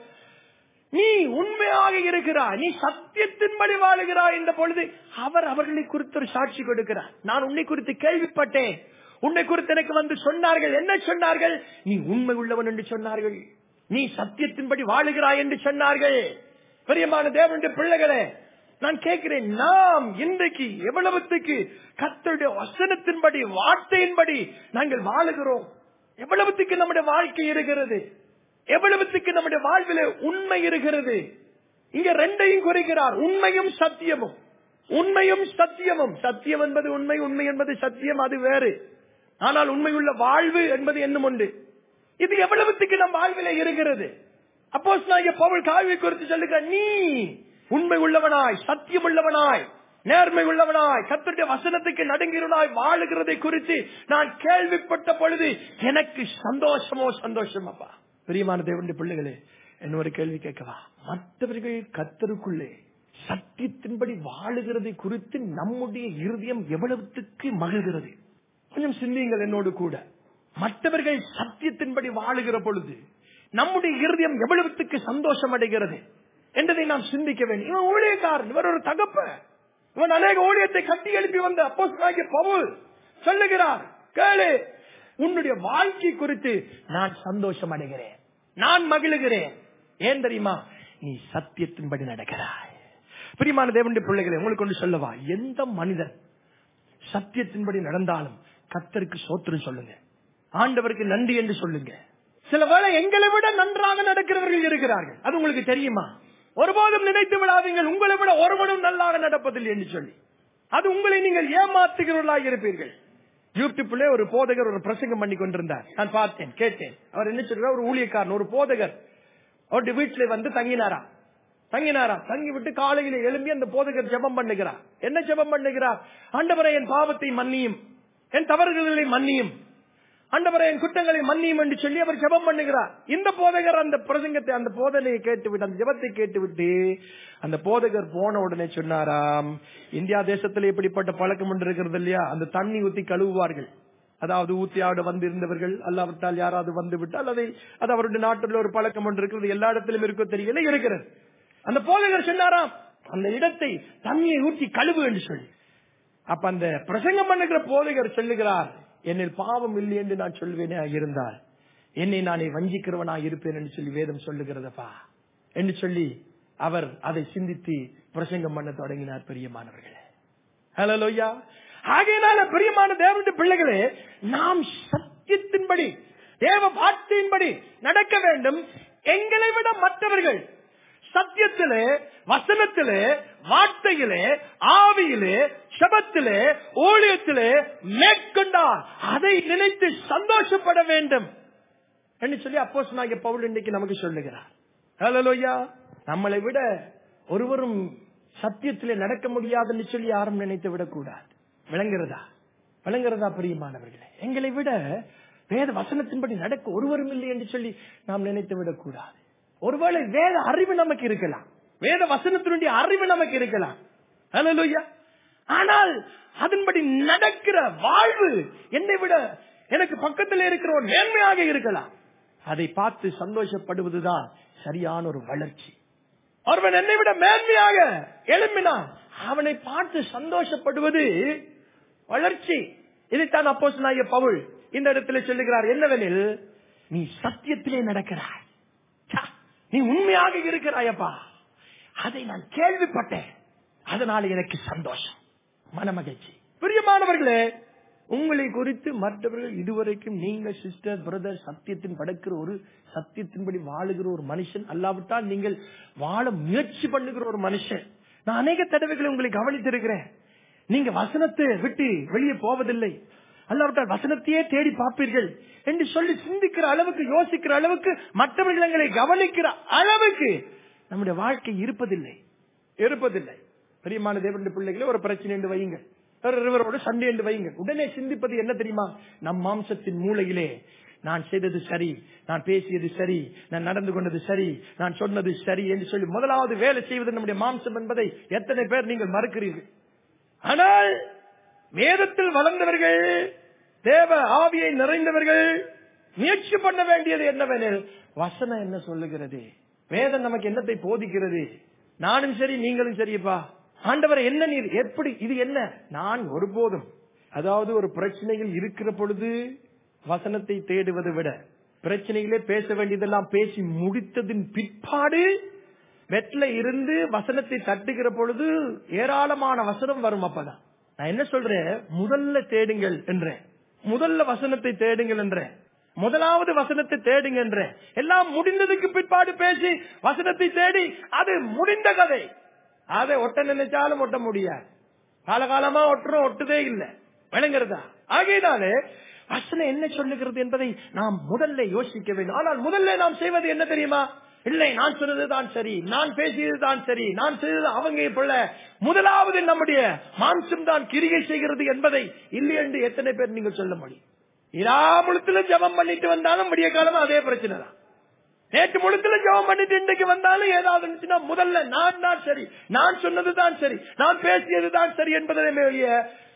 நீ உண்மையாக இருக்கிறாய் நீ சத்தியத்தின்படி வாழுகிறாய் என்ற பொழுது அவர் அவர்களை குறித்து ஒரு சாட்சி கொடுக்கிறார் நான் உன்னை குறித்து கேள்விப்பட்டேன் உன்னை குறித்து எனக்கு வந்து சொன்னார்கள் என்ன சொன்னார்கள் நீ உண்மை உள்ளவன் என்று சொன்னார்கள் நீ சத்தியத்தின்படி வாழுகிறாய் என்று சொன்னார்கள் பிரியமான தேவனுடைய பிள்ளைகளே நான் கேட்கிறேன் நாம் இன்றைக்கு எவ்வளவுத்துக்கு கர்த்தருடைய வசனத்தின்படி வார்த்தையின்படி நாங்கள் வாழுகிறோம் எவ்வளவுத்துக்கு நம்முடைய வாழ்க்கை இருக்கிறது எவ்வளவுத்துக்கு நம்முடைய வாழ்வில உண்மை இருக்கிறது இங்க ரெண்டையும் குறிக்கிறார் உண்மையும் சத்தியமும் உண்மையும் சத்தியமும் சத்தியம் என்பது உண்மை உண்மை என்பது சத்தியம் அது வேறு ஆனால் உண்மையுள்ள வாழ்வு என்பது என்னும் உண்டு இது எவ்வளவுத்துக்கு நம் வாழ்வில இருக்கிறது அப்போ பவுல் காவி குறித்து சொல்லுகிற நீ உண்மை உள்ளவனாய் சத்தியம் உள்ளவனாய் நேர்மை உள்ளவனாய் கத்தருடைய வசனத்துக்கு நடுங்கிறவனாய் வாழுகிறதை குறித்து நான் கேள்விப்பட்ட பொழுது எனக்கு சந்தோஷமோ சந்தோஷம் அப்பா பிரியமான தேவனுடைய பிள்ளைகளே என்ன ஒரு கேள்வி கேட்கவா மற்றவர்கள் கத்தருக்குள்ளே சத்தியத்தின்படி வாழுகிறதை குறித்து நம்முடைய இருதயம் எவ்வளவுத்துக்கு மகிழ்கிறது கொஞ்சம் சிந்தியுங்கள் என்னோடு கூட மற்றவர்கள் சத்தியத்தின்படி வாழுகிற பொழுது நம்முடைய இருதயம் எவ்வளவுத்துக்கு சந்தோஷம் அடைகிறது என்றதை நாம் சிந்திக்க வேண்டும் இவன் ஊழியக்காரன் இவர் ஒரு தகப்ப இவன் அநேக ஊழியத்தை கட்டி எழுப்பி வந்த அப்போ பவுல் சொல்லுகிறார் கேளு உன்னுடைய வாழ்க்கை குறித்து நான் சந்தோஷம் அடைகிறேன் நான் மகிழுகிறேன் ஏன் தெரியுமா நீ சத்தியத்தின்படி நடக்கிறாய் பிரியமான தேவனுடைய பிள்ளைகளை உங்களுக்கு ஒன்று சொல்லவா எந்த மனிதன் சத்தியத்தின்படி நடந்தாலும் கத்தருக்கு சோத்திரம் சொல்லுங்க ஆண்டவருக்கு நன்றி என்று சொல்லுங்க சில வேளை எங்களை விட நன்றாக நடக்கிறவர்கள் இருக்கிறார்கள் அது உங்களுக்கு தெரியுமா ஒருபோதும் நினைத்து விடாதீங்கள் உங்களை விட ஒருவனும் நல்லாக நடப்பதில்லை என்று சொல்லி அது உங்களை நீங்கள் ஏமாத்துகிறவர்களாக இருப்பீர்கள் யூடியூப்ல ஒரு போதகர் ஒரு பிரசங்கம் பண்ணி கொண்டிருந்தார் நான் பார்த்தேன் கேட்டேன் அவர் என்ன சொல்றார் ஒரு ஊழியக்காரன் ஒரு போதகர் அவருடைய வீட்டுல வந்து தங்கினாரா தங்கினாரா தங்கி விட்டு காலையில எழும்பி அந்த போதகர் ஜெபம் பண்ணுகிறார் என்ன ஜெபம் பண்ணுகிறார் ஆண்டவரை என் பாவத்தை மன்னியும் என் தவறுகளை மன்னியும் ஆண்டவரை என் குற்றங்களை மன்னியும் என்று சொல்லி அவர் ஜெபம் பண்ணுகிறார் இந்த போதகர் அந்த பிரசங்கத்தை அந்த போதனையை கேட்டுவிட்டு அந்த ஜெபத்தை கேட்டுவிட்டு அந்த போதகர் போன உடனே சொன்னாராம் இந்தியா தேசத்துல இப்படிப்பட்ட பழக்கம் ஒன்று இருக்கிறது இல்லையா அந்த தண்ணி ஊத்தி கழுவுவார்கள் அதாவது ஊத்தியாடு வந்து இருந்தவர்கள் அல்லாவிட்டால் யாராவது வந்து விட்டால் அதை அது அவருடைய நாட்டில் ஒரு பழக்கம் ஒன்று இருக்கிறது எல்லா இடத்திலும் இருக்கோ தெரியல இருக்கிறது அந்த போதகர் சொன்னாராம் அந்த இடத்தை தண்ணியை ஊற்றி கழுவு என்று சொல்லி அப்ப அந்த பிரசங்கம் பண்ணுகிற போதகர் சொல்லுகிறார் என்னில் பாவம் இல்லை என்று நான் சொல்வேனே இருந்தால் என்னை நானே வஞ்சிக்கிறவனாக இருப்பேன் என்று சொல்லி வேதம் சொல்லுகிறதப்பா என்று சொல்லி அவர் அதை சிந்தித்து பிரசங்கம் பண்ண தொடங்கினார் பெரியமானவர்களே ஹலோ லோய்யா ஆகையினால பிரியமான தேவனுடைய பிள்ளைகளே நாம் சத்தியத்தின்படி தேவ வார்த்தையின்படி நடக்க வேண்டும் எங்களை விட மற்றவர்கள் சத்தியத்திலே வசனத்திலே வார்த்தையிலே ஆவியிலே சபத்திலே ஊழியத்திலே மேற்கொண்டார் அதை நினைத்து சந்தோஷப்பட வேண்டும் என்று சொல்லி அப்போ சொன்னாங்க பவுல் இன்னைக்கு நமக்கு சொல்லுகிறார் ஹலோயா நம்மளை விட ஒருவரும் சத்தியத்திலே நடக்க முடியாதுன்னு சொல்லி யாரும் நினைத்து விடக்கூடாது விளங்குறதா விளங்குறதா பிரியமானவர்களே எங்களை விட வேத வசனத்தின்படி நடக்க ஒருவரும் இல்லை என்று சொல்லி நாம் நினைத்து விடக்கூடாது ஒருவேளை வேத அறிவு நமக்கு இருக்கலாம் வேத வசனத்தினுடைய அறிவு நமக்கு இருக்கலாம் ஹalleluya ஆனால் அதன்படி நடக்கிற வாழ்வு என்னை விட எனக்கு பக்கத்தில் இருக்கிறவன் மேன்மையாக இருக்கலாம் அதை பார்த்து சந்தோஷப்படுவதுதான் சரியான ஒரு வளர்ச்சி ஒருவன் என்னை விட மேன்மையாக எழும்பினான் அவனை பார்த்து சந்தோஷப்படுவது வளர்ச்சி இதைத்தான் அப்போஸ் நாய பவுல் இந்த இடத்துல சொல்லுகிறார் என்னவெனில் நீ சத்தியத்திலே நடக்கிறாய் ச்சா, நீ உண்மையாக இருக்கிறாயப்பா அதை நான் கேள்விப்பட்டேன் அதனால எனக்கு சந்தோஷம் மனமகிழ்ச்சி பிரியமானவர்களே உங்களை குறித்து மற்றவர்கள் இதுவரைக்கும் நீங்க சிஸ்டர் பிரதர் சத்தியத்தின் படைக்கிற ஒரு சத்தியத்தின்படி வாழுகிற ஒரு மனுஷன் அல்லாவிட்டால் நீங்கள் வாழ முயற்சி பண்ணுகிற ஒரு மனுஷன் நான் அநேக தடவைகளை உங்களை கவனித்திருக்கிறேன் நீங்க வசனத்தை விட்டு வெளியே போவதில்லை அல்லாவிட்டால் வசனத்தையே தேடி பார்ப்பீர்கள் என்று சொல்லி சிந்திக்கிற அளவுக்கு யோசிக்கிற அளவுக்கு மற்றவர்கள் எங்களை கவனிக்கிற அளவுக்கு நம்முடைய வாழ்க்கை இருப்பதில்லை இருப்பதில்லை பிரியமான தேவனுடைய பிள்ளைகளை ஒரு பிரச்சனை என்று வையுங்க ஒருவரோட சண்டை என்று வையுங்க உடனே சிந்திப்பது என்ன தெரியுமா நம் மாம்சத்தின் மூளையிலே நான் செய்தது சரி நான் பேசியது சரி நான் நடந்து கொண்டது சரி நான் சொன்னது சரி என்று சொல்லி முதலாவது வேலை செய்வது நம்முடைய மாம்சம் என்பதை எத்தனை பேர் நீங்கள் மறுக்கிறீர்கள் ஆனால் வேதத்தில் வளர்ந்தவர்கள் தேவ ஆவியை நிறைந்தவர்கள் முயற்சி பண்ண வேண்டியது என்னவெனில் வசனம் என்ன சொல்லுகிறது வேதம் நமக்கு என்னத்தை போதிக்கிறது நானும் சரி நீங்களும் சரியப்பா ஆண்டவரை என்ன நீர் எப்படி இது என்ன நான் ஒருபோதும் அதாவது ஒரு பிரச்சனையில் இருக்கிற பொழுது வசனத்தை தேடுவதை விட பிரச்சனைகளே பேச வேண்டியதெல்லாம் பேசி முடித்ததின் பிற்பாடு வெட்ல இருந்து வசனத்தை தட்டுகிற பொழுது ஏராளமான வசனம் வரும் அப்பதான் நான் என்ன சொல்றேன் முதல்ல தேடுங்கள் என்றேன் முதல்ல வசனத்தை தேடுங்கள் என்றேன் முதலாவது வசனத்தை தேடுங்க என்றேன் எல்லாம் முடிந்ததுக்கு பிற்பாடு பேசி வசனத்தை தேடி அது முடிந்த கதை அதை ஒட்ட நினைச்சாலும் ஒட்ட முடியாது காலகாலமா ஒட்டுறோம் ஒட்டுதே இல்லை விளங்குறதா ஆகையினாலே வசனம் என்ன சொல்லுகிறது என்பதை நாம் முதல்ல யோசிக்க வேண்டும் ஆனால் முதல்ல நாம் செய்வது என்ன தெரியுமா இல்லை நான் சொன்னது தான் சரி நான் பேசியது தான் சரி நான் செய்தது அவங்க போல முதலாவது நம்முடைய மாம்சம் தான் கிரிகை செய்கிறது என்பதை இல்லை என்று எத்தனை பேர் நீங்கள் சொல்ல முடியும் இரா முழுத்துல ஜபம் பண்ணிட்டு வந்தாலும் விடிய காலம் அதே பிரச்சனை தான் நேற்று முழுத்துல ஜபம் பண்ணிட்டு இன்றைக்கு வந்தாலும் ஏதாவது இருந்துச்சுன்னா முதல்ல நான் தான் சரி நான் சொன்னது தான் சரி நான் பேசியது தான் சரி என்பதை மேலிய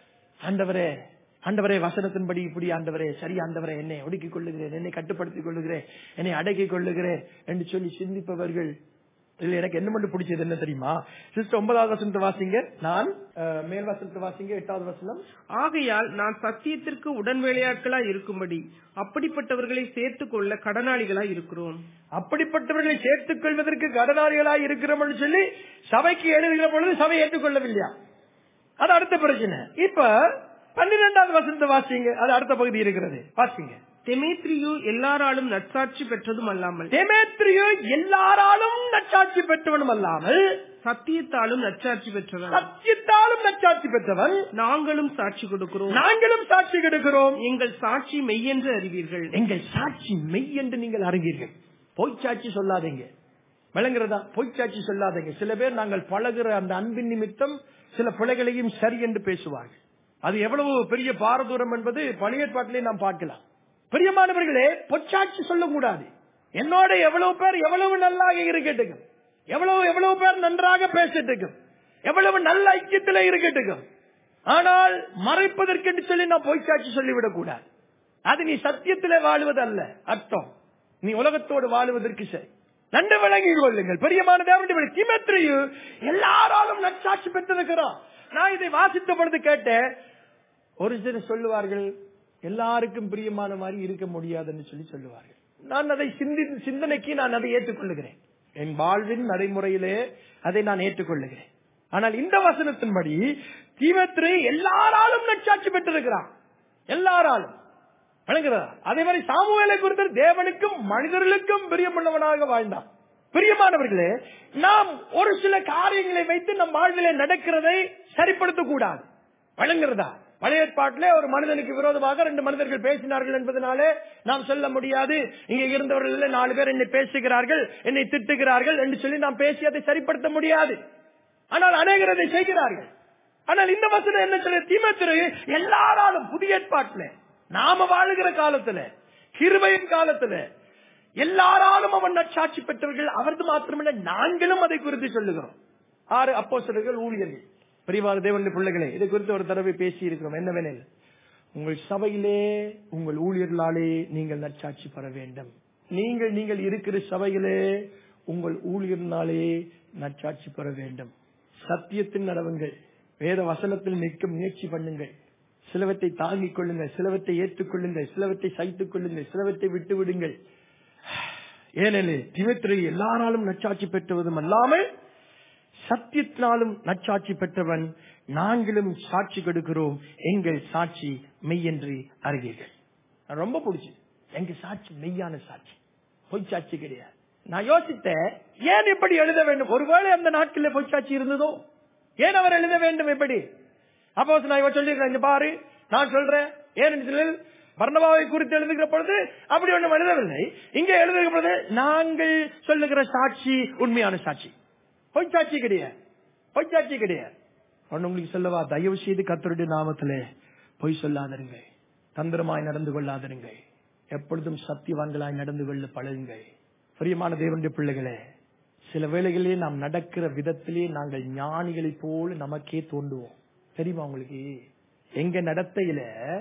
ஆண்டவரே ஆண்டவரே வசனத்தின்படி இப்படி ஆண்டவரே சரி ஆண்டவரே என்னை ஒடுக்கிக் கொள்ளுகிறேன் என்னை கட்டுப்படுத்திக் கொள்ளுகிறேன் என்னை அடக்கிக் கொள்ளுகிறேன் என்று சொல்லி சிந்திப்பவர்கள் இதுல எனக்கு என்ன மட்டும் பிடிச்சது என்ன தெரியுமா சிஸ்டர் ஒன்பதாவது வசனத்தை வாசிங்க நான் அஹ், மேல் வசனத்தை வாசிங்க எட்டாவது வசனம் ஆகையால் நான் சத்தியத்திற்கு உடன்வேலையாட்களாய் இருக்கும்படி அப்படிப்பட்டவர்களை சேர்த்துக் கொள்ள கடனாளிகளாய் இருக்கிறோம் அப்படிப்பட்டவர்களை சேர்த்துக் கொள்வதற்கு கடனாளிகளாய் இருக்கிறோம் என்று சொல்லி சபைக்கு எழுதுகிற பொழுது சபை ஏற்றுக்கொள்ளவில்லையா அது அடுத்த பிரச்சனை இப்ப பன்னிரெண்டாவது வசனத்தை வாசிங்க அது அடுத்த பகுதி இருக்கிறது வாசிங்க தெமேத்ரியு எல்லாராலும் நற்சாட்சி பெற்றதும் அல்லாமல் தேமேத்ரியோ எல்லாராலும் நச்சாட்சி பெற்றவனும் அல்லாமல் சத்தியத்தாலும் நற்சாட்சி பெற்றவன் சத்தியத்தாலும் நச்சாட்சி பெற்றவன் நாங்களும் சாட்சி கொடுக்கிறோம் நாங்களும் சாட்சி கெடுக்கிறோம் எங்கள் சாட்சி மெய்யென்று அறிவீர்கள் எங்கள் சாட்சி மெய் என்று நீங்கள் அறிவீர்கள் பொய் சாட்சி சொல்லாதீங்க விளங்குறதா பொய் சாட்சி சொல்லாதீங்க சில பேர் நாங்கள் பழகுற அந்த அன்பின் நிமித்தம் சில பிழைகளையும் சரி என்று பேசுவார்கள் அது எவ்வளவு பெரிய பாரதூரம் என்பது பழைய பாட்டிலே நாம் பார்க்கலாம் பிரியமானவர்களே பொச்சாட்சி சொல்லக்கூடாது என்னோட எவ்வளவு பேர் எவ்வளவு நல்லாக இருக்கட்டும் எவ்வளவு எவ்வளவு பேர் நன்றாக பேசிட்டு எவ்வளவு நல்ல ஐக்கியத்தில் இருக்கட்டும் ஆனால் மறைப்பதற்கென்று சொல்லி நான் பொய்ச்சாட்சி சொல்லிவிடக் கூடாது அது நீ சத்தியத்திலே வாழ்வது அல்ல அர்த்தம் நீ உலகத்தோடு வாழுவதற்கு சரி நன்று விளங்கிக் கொள்ளுங்கள் பெரியமான தேவனுடைய திமத்திரையு எல்லாராலும் நற்சாட்சி பெற்றிருக்கிறான் நான் இதை வாசித்த பொழுது கேட்டேன் ஒரு சிலர் சொல்லுவார்கள் எல்லாருக்கும் பிரியமான மாதிரி இருக்க முடியாதுன்னு சொல்லி சொல்லுவார்கள் நான் அதை சிந்தி சிந்தனைக்கு நான் அதை ஏற்றுக்கொள்ளுகிறேன் என் வாழ்வின் நடைமுறையிலே அதை நான் ஏற்றுக்கொள்ளுகிறேன் ஆனால் இந்த வசனத்தின்படி தீமத்திரை எல்லாராலும் நற்சாட்சி பெற்றிருக்கிறான் எல்லாராலும் வழங்குறதா அதே மாதிரி சாமுவேலை குறித்து தேவனுக்கும் மனிதர்களுக்கும் பிரியமுள்ளவனாக வாழ்ந்தான் பிரியமானவர்களே நாம் ஒரு சில காரியங்களை வைத்து நம் வாழ்விலே நடக்கிறதை சரிப்படுத்த கூடாது வழங்குறதா பழைய ஏற்பாட்டிலே ஒரு மனிதனுக்கு விரோதமாக ரெண்டு மனிதர்கள் பேசினார்கள் என்பதனாலே நாம் சொல்ல முடியாது இங்க இருந்தவர்கள் நாலு பேர் என்னை பேசுகிறார்கள் என்னை திட்டுகிறார்கள் என்று சொல்லி நாம் பேசி அதை சரிப்படுத்த முடியாது ஆனால் அநேகர் அதை செய்கிறார்கள் ஆனால் இந்த வசனம் என்ன சொல்ல தீமத்திரை எல்லாராலும் புதிய ஏற்பாட்டுல நாம வாழுகிற காலத்துல கிருபையின் காலத்துல எல்லாராலும் அவன் நற்சாட்சி பெற்றவர்கள் அவரது மாத்திரமல்ல நாங்களும் அதை குறித்து சொல்லுகிறோம் ஆறு அப்போ ஊழியர்கள் பிரிவாத தேவனுடைய பிள்ளைகளே இது குறித்து ஒரு தடவை பேசி இருக்கிறோம் என்னவெனில் உங்கள் சபையிலே உங்கள் ஊழியர்களாலே நீங்கள் நற்சாட்சி பெற வேண்டும் நீங்கள் நீங்கள் இருக்கிற சபையிலே உங்கள் ஊழியர்னாலே நற்சாட்சி பெற வேண்டும் சத்தியத்தின் நடவுங்கள் வேத வசனத்தில் நிற்க முயற்சி பண்ணுங்கள் சிலவற்றை தாங்கிக் கொள்ளுங்கள் சிலவற்றை ஏற்றுக்கொள்ளுங்கள் சிலவற்றை சகித்துக் கொள்ளுங்கள் சிலவற்றை விட்டு விடுங்கள் ஏனெனில் திமித்திரை எல்லாராலும் நற்சாட்சி பெற்றுவதும் அல்லாமல் சத்தியத்தினாலும் நற்சாட்சி பெற்றவன் நாங்களும் சாட்சி கொடுக்கிறோம் எங்கள் சாட்சி மெய்யென்று அறிவீர்கள் நான் ரொம்ப பிடிச்சி எங்க சாட்சி மெய்யான சாட்சி பொய் சாட்சி கிடையாது நான் யோசித்தேன் ஏன் இப்படி எழுத வேண்டும் ஒருவேளை அந்த நாட்களில் பொய் சாட்சி இருந்ததோ ஏன் அவர் எழுத வேண்டும் எப்படி அப்போ நான் இவன் சொல்லியிருக்கேன் இங்க பாரு நான் சொல்றேன் ஏனென்றால் பர்ணபாவை குறித்து எழுதுகிற பொழுது அப்படி ஒன்றும் எழுதவில்லை இங்கே எழுதுகிற பொழுது நாங்கள் சொல்லுகிற சாட்சி உண்மையான சாட்சி பொய் சாட்சி கிடையாது பொய் சாட்சி கிடையாது ஒன்னு உங்களுக்கு சொல்லவா தயவு செய்து கத்தருடைய நாமத்திலே பொய் சொல்லாதிருங்க தந்திரமாய் நடந்து கொள்ளாதிருங்க எப்பொழுதும் சத்தியவான்களாய் நடந்து கொள்ள பழகுங்கள் பிரியமான தேவனுடைய பிள்ளைகளே சில வேளைகளிலே நாம் நடக்கிற விதத்திலே நாங்கள் ஞானிகளைப் போல நமக்கே தோண்டுவோம் தெரியுமா உங்களுக்கு எங்க நடத்தையில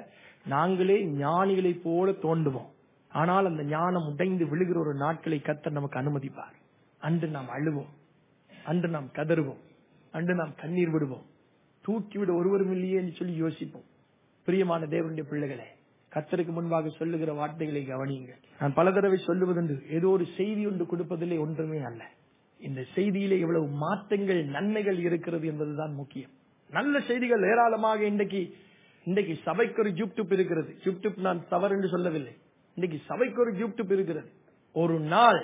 நாங்களே ஞானிகளைப் போல தோண்டுவோம் ஆனால் அந்த ஞானம் உடைந்து விழுகிற ஒரு நாட்களை கத்தர் நமக்கு அனுமதிப்பார் அன்று நாம் அழுவோம் அன்று நாம் கதறுவோம் அன்று நாம் கண்ணீர் விடுவோம் தூக்கி விட ஒருவரும் இல்லையே என்று சொல்லி யோசிப்போம் பிரியமான தேவனுடைய பிள்ளைகளே கத்தருக்கு முன்பாக சொல்லுகிற வார்த்தைகளை கவனியுங்கள் நான் பல தடவை சொல்லுவதுண்டு ஏதோ ஒரு செய்தி ஒன்று கொடுப்பதிலே ஒன்றுமே அல்ல இந்த செய்தியிலே இவ்வளவு மாற்றங்கள் நன்மைகள் இருக்கிறது என்பதுதான் முக்கியம் நல்ல செய்திகள் ஏராளமாக இன்றைக்கு இன்றைக்கு சபைக்கு ஒரு யூடியூப் இருக்கிறது யூடியூப் நான் தவறு என்று சொல்லவில்லை இன்றைக்கு சபைக்கு ஒரு யூடியூப் இருக்கிறது ஒரு நாள்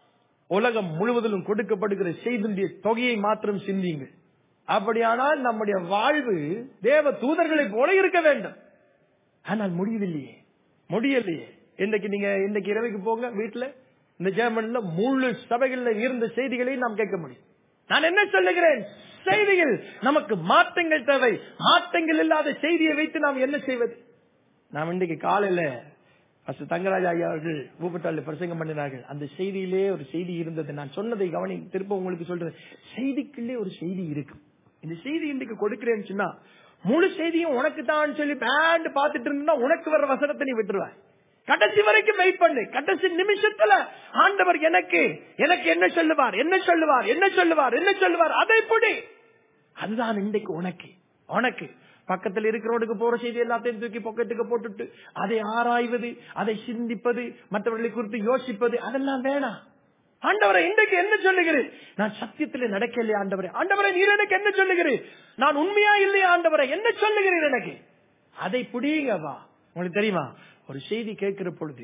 உலகம் முழுவதிலும் கொடுக்கப்படுகிற செய்தியுடைய தொகையை மாத்திரம் சிந்தியுங்கள் அப்படியானால் நம்முடைய வாழ்வு தேவ தூதர்களை போல இருக்க வேண்டும் ஆனால் முடியவில்லையே முடியலையே இன்னைக்கு நீங்க இன்னைக்கு இரவுக்கு போங்க வீட்டுல இந்த ஜெர்மன்ல முழு சபைகள்ல இருந்த செய்திகளை நாம் கேட்க முடியும் நான் என்ன சொல்லுகிறேன் செய்திகள் நமக்கு மாற்றங்கள் தேவை மாற்றங்கள் இல்லாத செய்தியை வைத்து நாம் என்ன செய்வது நாம் இன்றைக்கு காலையில ஃபர்ஸ்ட் தங்கராஜ் ஐயா அவர்கள் ஊப்பட்டாள் பிரசங்கம் பண்ணினார்கள் அந்த செய்தியிலே ஒரு செய்தி இருந்தது நான் சொன்னதை கவனி திரும்ப உங்களுக்கு சொல்றேன் செய்திக்குள்ளே ஒரு செய்தி இருக்கு இந்த செய்தி இன்றைக்கு கொடுக்கிறேன்னு சொன்னா முழு செய்தியும் உனக்கு தான் சொல்லி பேண்ட் பார்த்துட்டு இருந்தா உனக்கு வர வசனத்தை நீ விட்டுருவாய் கடைசி வரைக்கும் வெயிட் பண்ணு கடைசி நிமிஷத்துல ஆண்டவர் எனக்கு எனக்கு என்ன சொல்லுவார் என்ன சொல்லுவார் என்ன சொல்லுவார் என்ன சொல்லுவார் அதை பிடி அதுதான் இன்றைக்கு உனக்கு உனக்கு பக்கத்தில் இருக்கிறவனுக்கு போற செய்தி எல்லாத்தையும் தூக்கி பொக்கெட்டுக்கு போட்டுட்டு அதை ஆராய்வது அதை சிந்திப்பது மற்றவர்களை குறித்து யோசிப்பது அதெல்லாம் வேணாம் ஆண்டவரை இன்றைக்கு என்ன சொல்லுகிறேன் நான் சத்தியத்திலே நடக்கலையா ஆண்டவரே ஆண்டவரை நீர் எனக்கு என்ன சொல்லுகிறேன் நான் உண்மையா இல்லையா ஆண்டவரை என்ன சொல்லுகிறீர் எனக்கு அதை புடியுங்க வா உங்களுக்கு தெரியுமா ஒரு செய்தி கேட்கிற பொழுது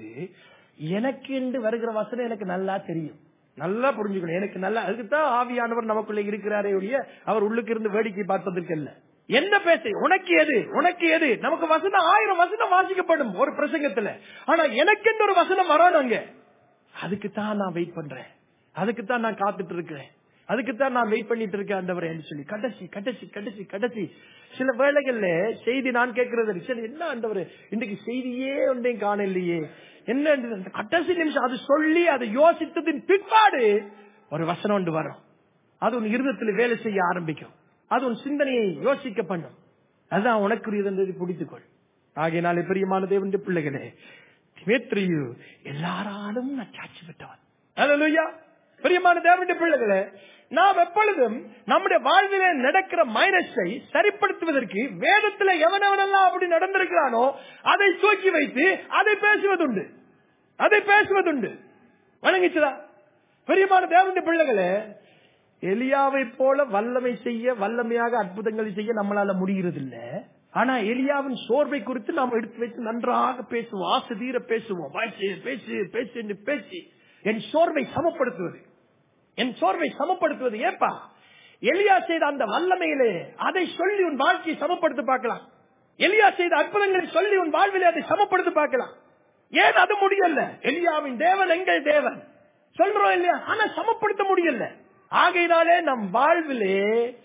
எனக்கு என்று வருகிற வசனம் எனக்கு நல்லா தெரியும் நல்லா புரிஞ்சுக்கணும் எனக்கு நல்லா அதுக்குதான் ஆவியானவர் நமக்குள்ள இருக்கிறாரே ஒழிய அவர் உள்ளுக்கு இருந்து வேடிக்கை பார்ப்பதற்கு அல்ல என்ன பேச உனக்கு எது உனக்கு எது நமக்கு வசனம் ஆயிரம் வசனம் வாசிக்கப்படும் ஒரு பிரசங்கத்துல ஆனா எனக்கு ஒரு வசனம் வரணும் அங்க அதுக்குத்தான் நான் வெயிட் பண்றேன் அதுக்குத்தான் நான் காத்துட்டு இருக்கிறேன் அதுக்குத்தான் நான் வெயிட் பண்ணிட்டு இருக்கேன் ஆண்டவரே சொல்லி கடைசி கடைசி கடைசி கடைசி சில வேளைகள்ல செய்தி நான் கேட்கறது சரி என்ன ஆண்டவரே இன்னைக்கு செய்தியே ஒன்றையும் காணலையே என்ன அந்த கடைசி நிமிஷம் அது சொல்லி அதை யோசித்ததின் பிற்பாடு ஒரு வசனம் ஒன்று வரும் அது உன் இருதத்துல வேலை செய்ய ஆரம்பிக்கும் அது உன் சிந்தனையை யோசிக்க பண்ணும் அதுதான் உனக்குரியது பிடித்துக்கொள் ஆகையினாலே பிரியமான தேவனுடைய பிள்ளைகளே திமேத்ரியு எல்லாராலும் நச்சாட்சி பெற்றவன் அல்லேலூயா பிரியமான தேவனுடைய பிள்ளைகளே நாம் எப்பொழுதும் நம்முடைய வாழ்விலே நடக்கிற மைனஸை சரிப்படுத்துவதற்கு வேதத்துல எவனவனெல்லாம் அப்படி நடந்திருக்கிறானோ அதை தூக்கி வைத்து அதை பேசுவதுண்டு அதை பேசுவதுண்டு வணங்கிச்சுதா பிரியமான தேவனுடைய பிள்ளைகளே எலியாவை போல வல்லமை செய்ய வல்லமையாக அற்புதங்களை செய்ய நம்மளால முடிகிறது இல்ல ஆனா எலியாவின் சோர்வை குறித்து நாம் எடுத்து வைத்து நன்றாக பேசுவோம் ஆசை தீர பேசுவோம் பேசு பேசு பேசு என்று பேசி என் சோர்வை சமப்படுத்துவது என் சோர்வை சமப்படுத்துவது ஏப்பா எலியா செய்த அந்த வல்லமையிலே அதை சொல்லி உன் வாழ்க்கையை சமப்படுத்தி பார்க்கலாம் எலியா செய்த அற்புதங்களை சொல்லி உன் வாழ்விலே அதை சமப்படுத்தி பார்க்கலாம் ஏன் அது முடியல எலியாவின் தேவன் எங்கள் தேவன் சொல்றோம் இல்லையா ஆனா சமப்படுத்த முடியல ஆகையினாலே நம் வாழ்விலே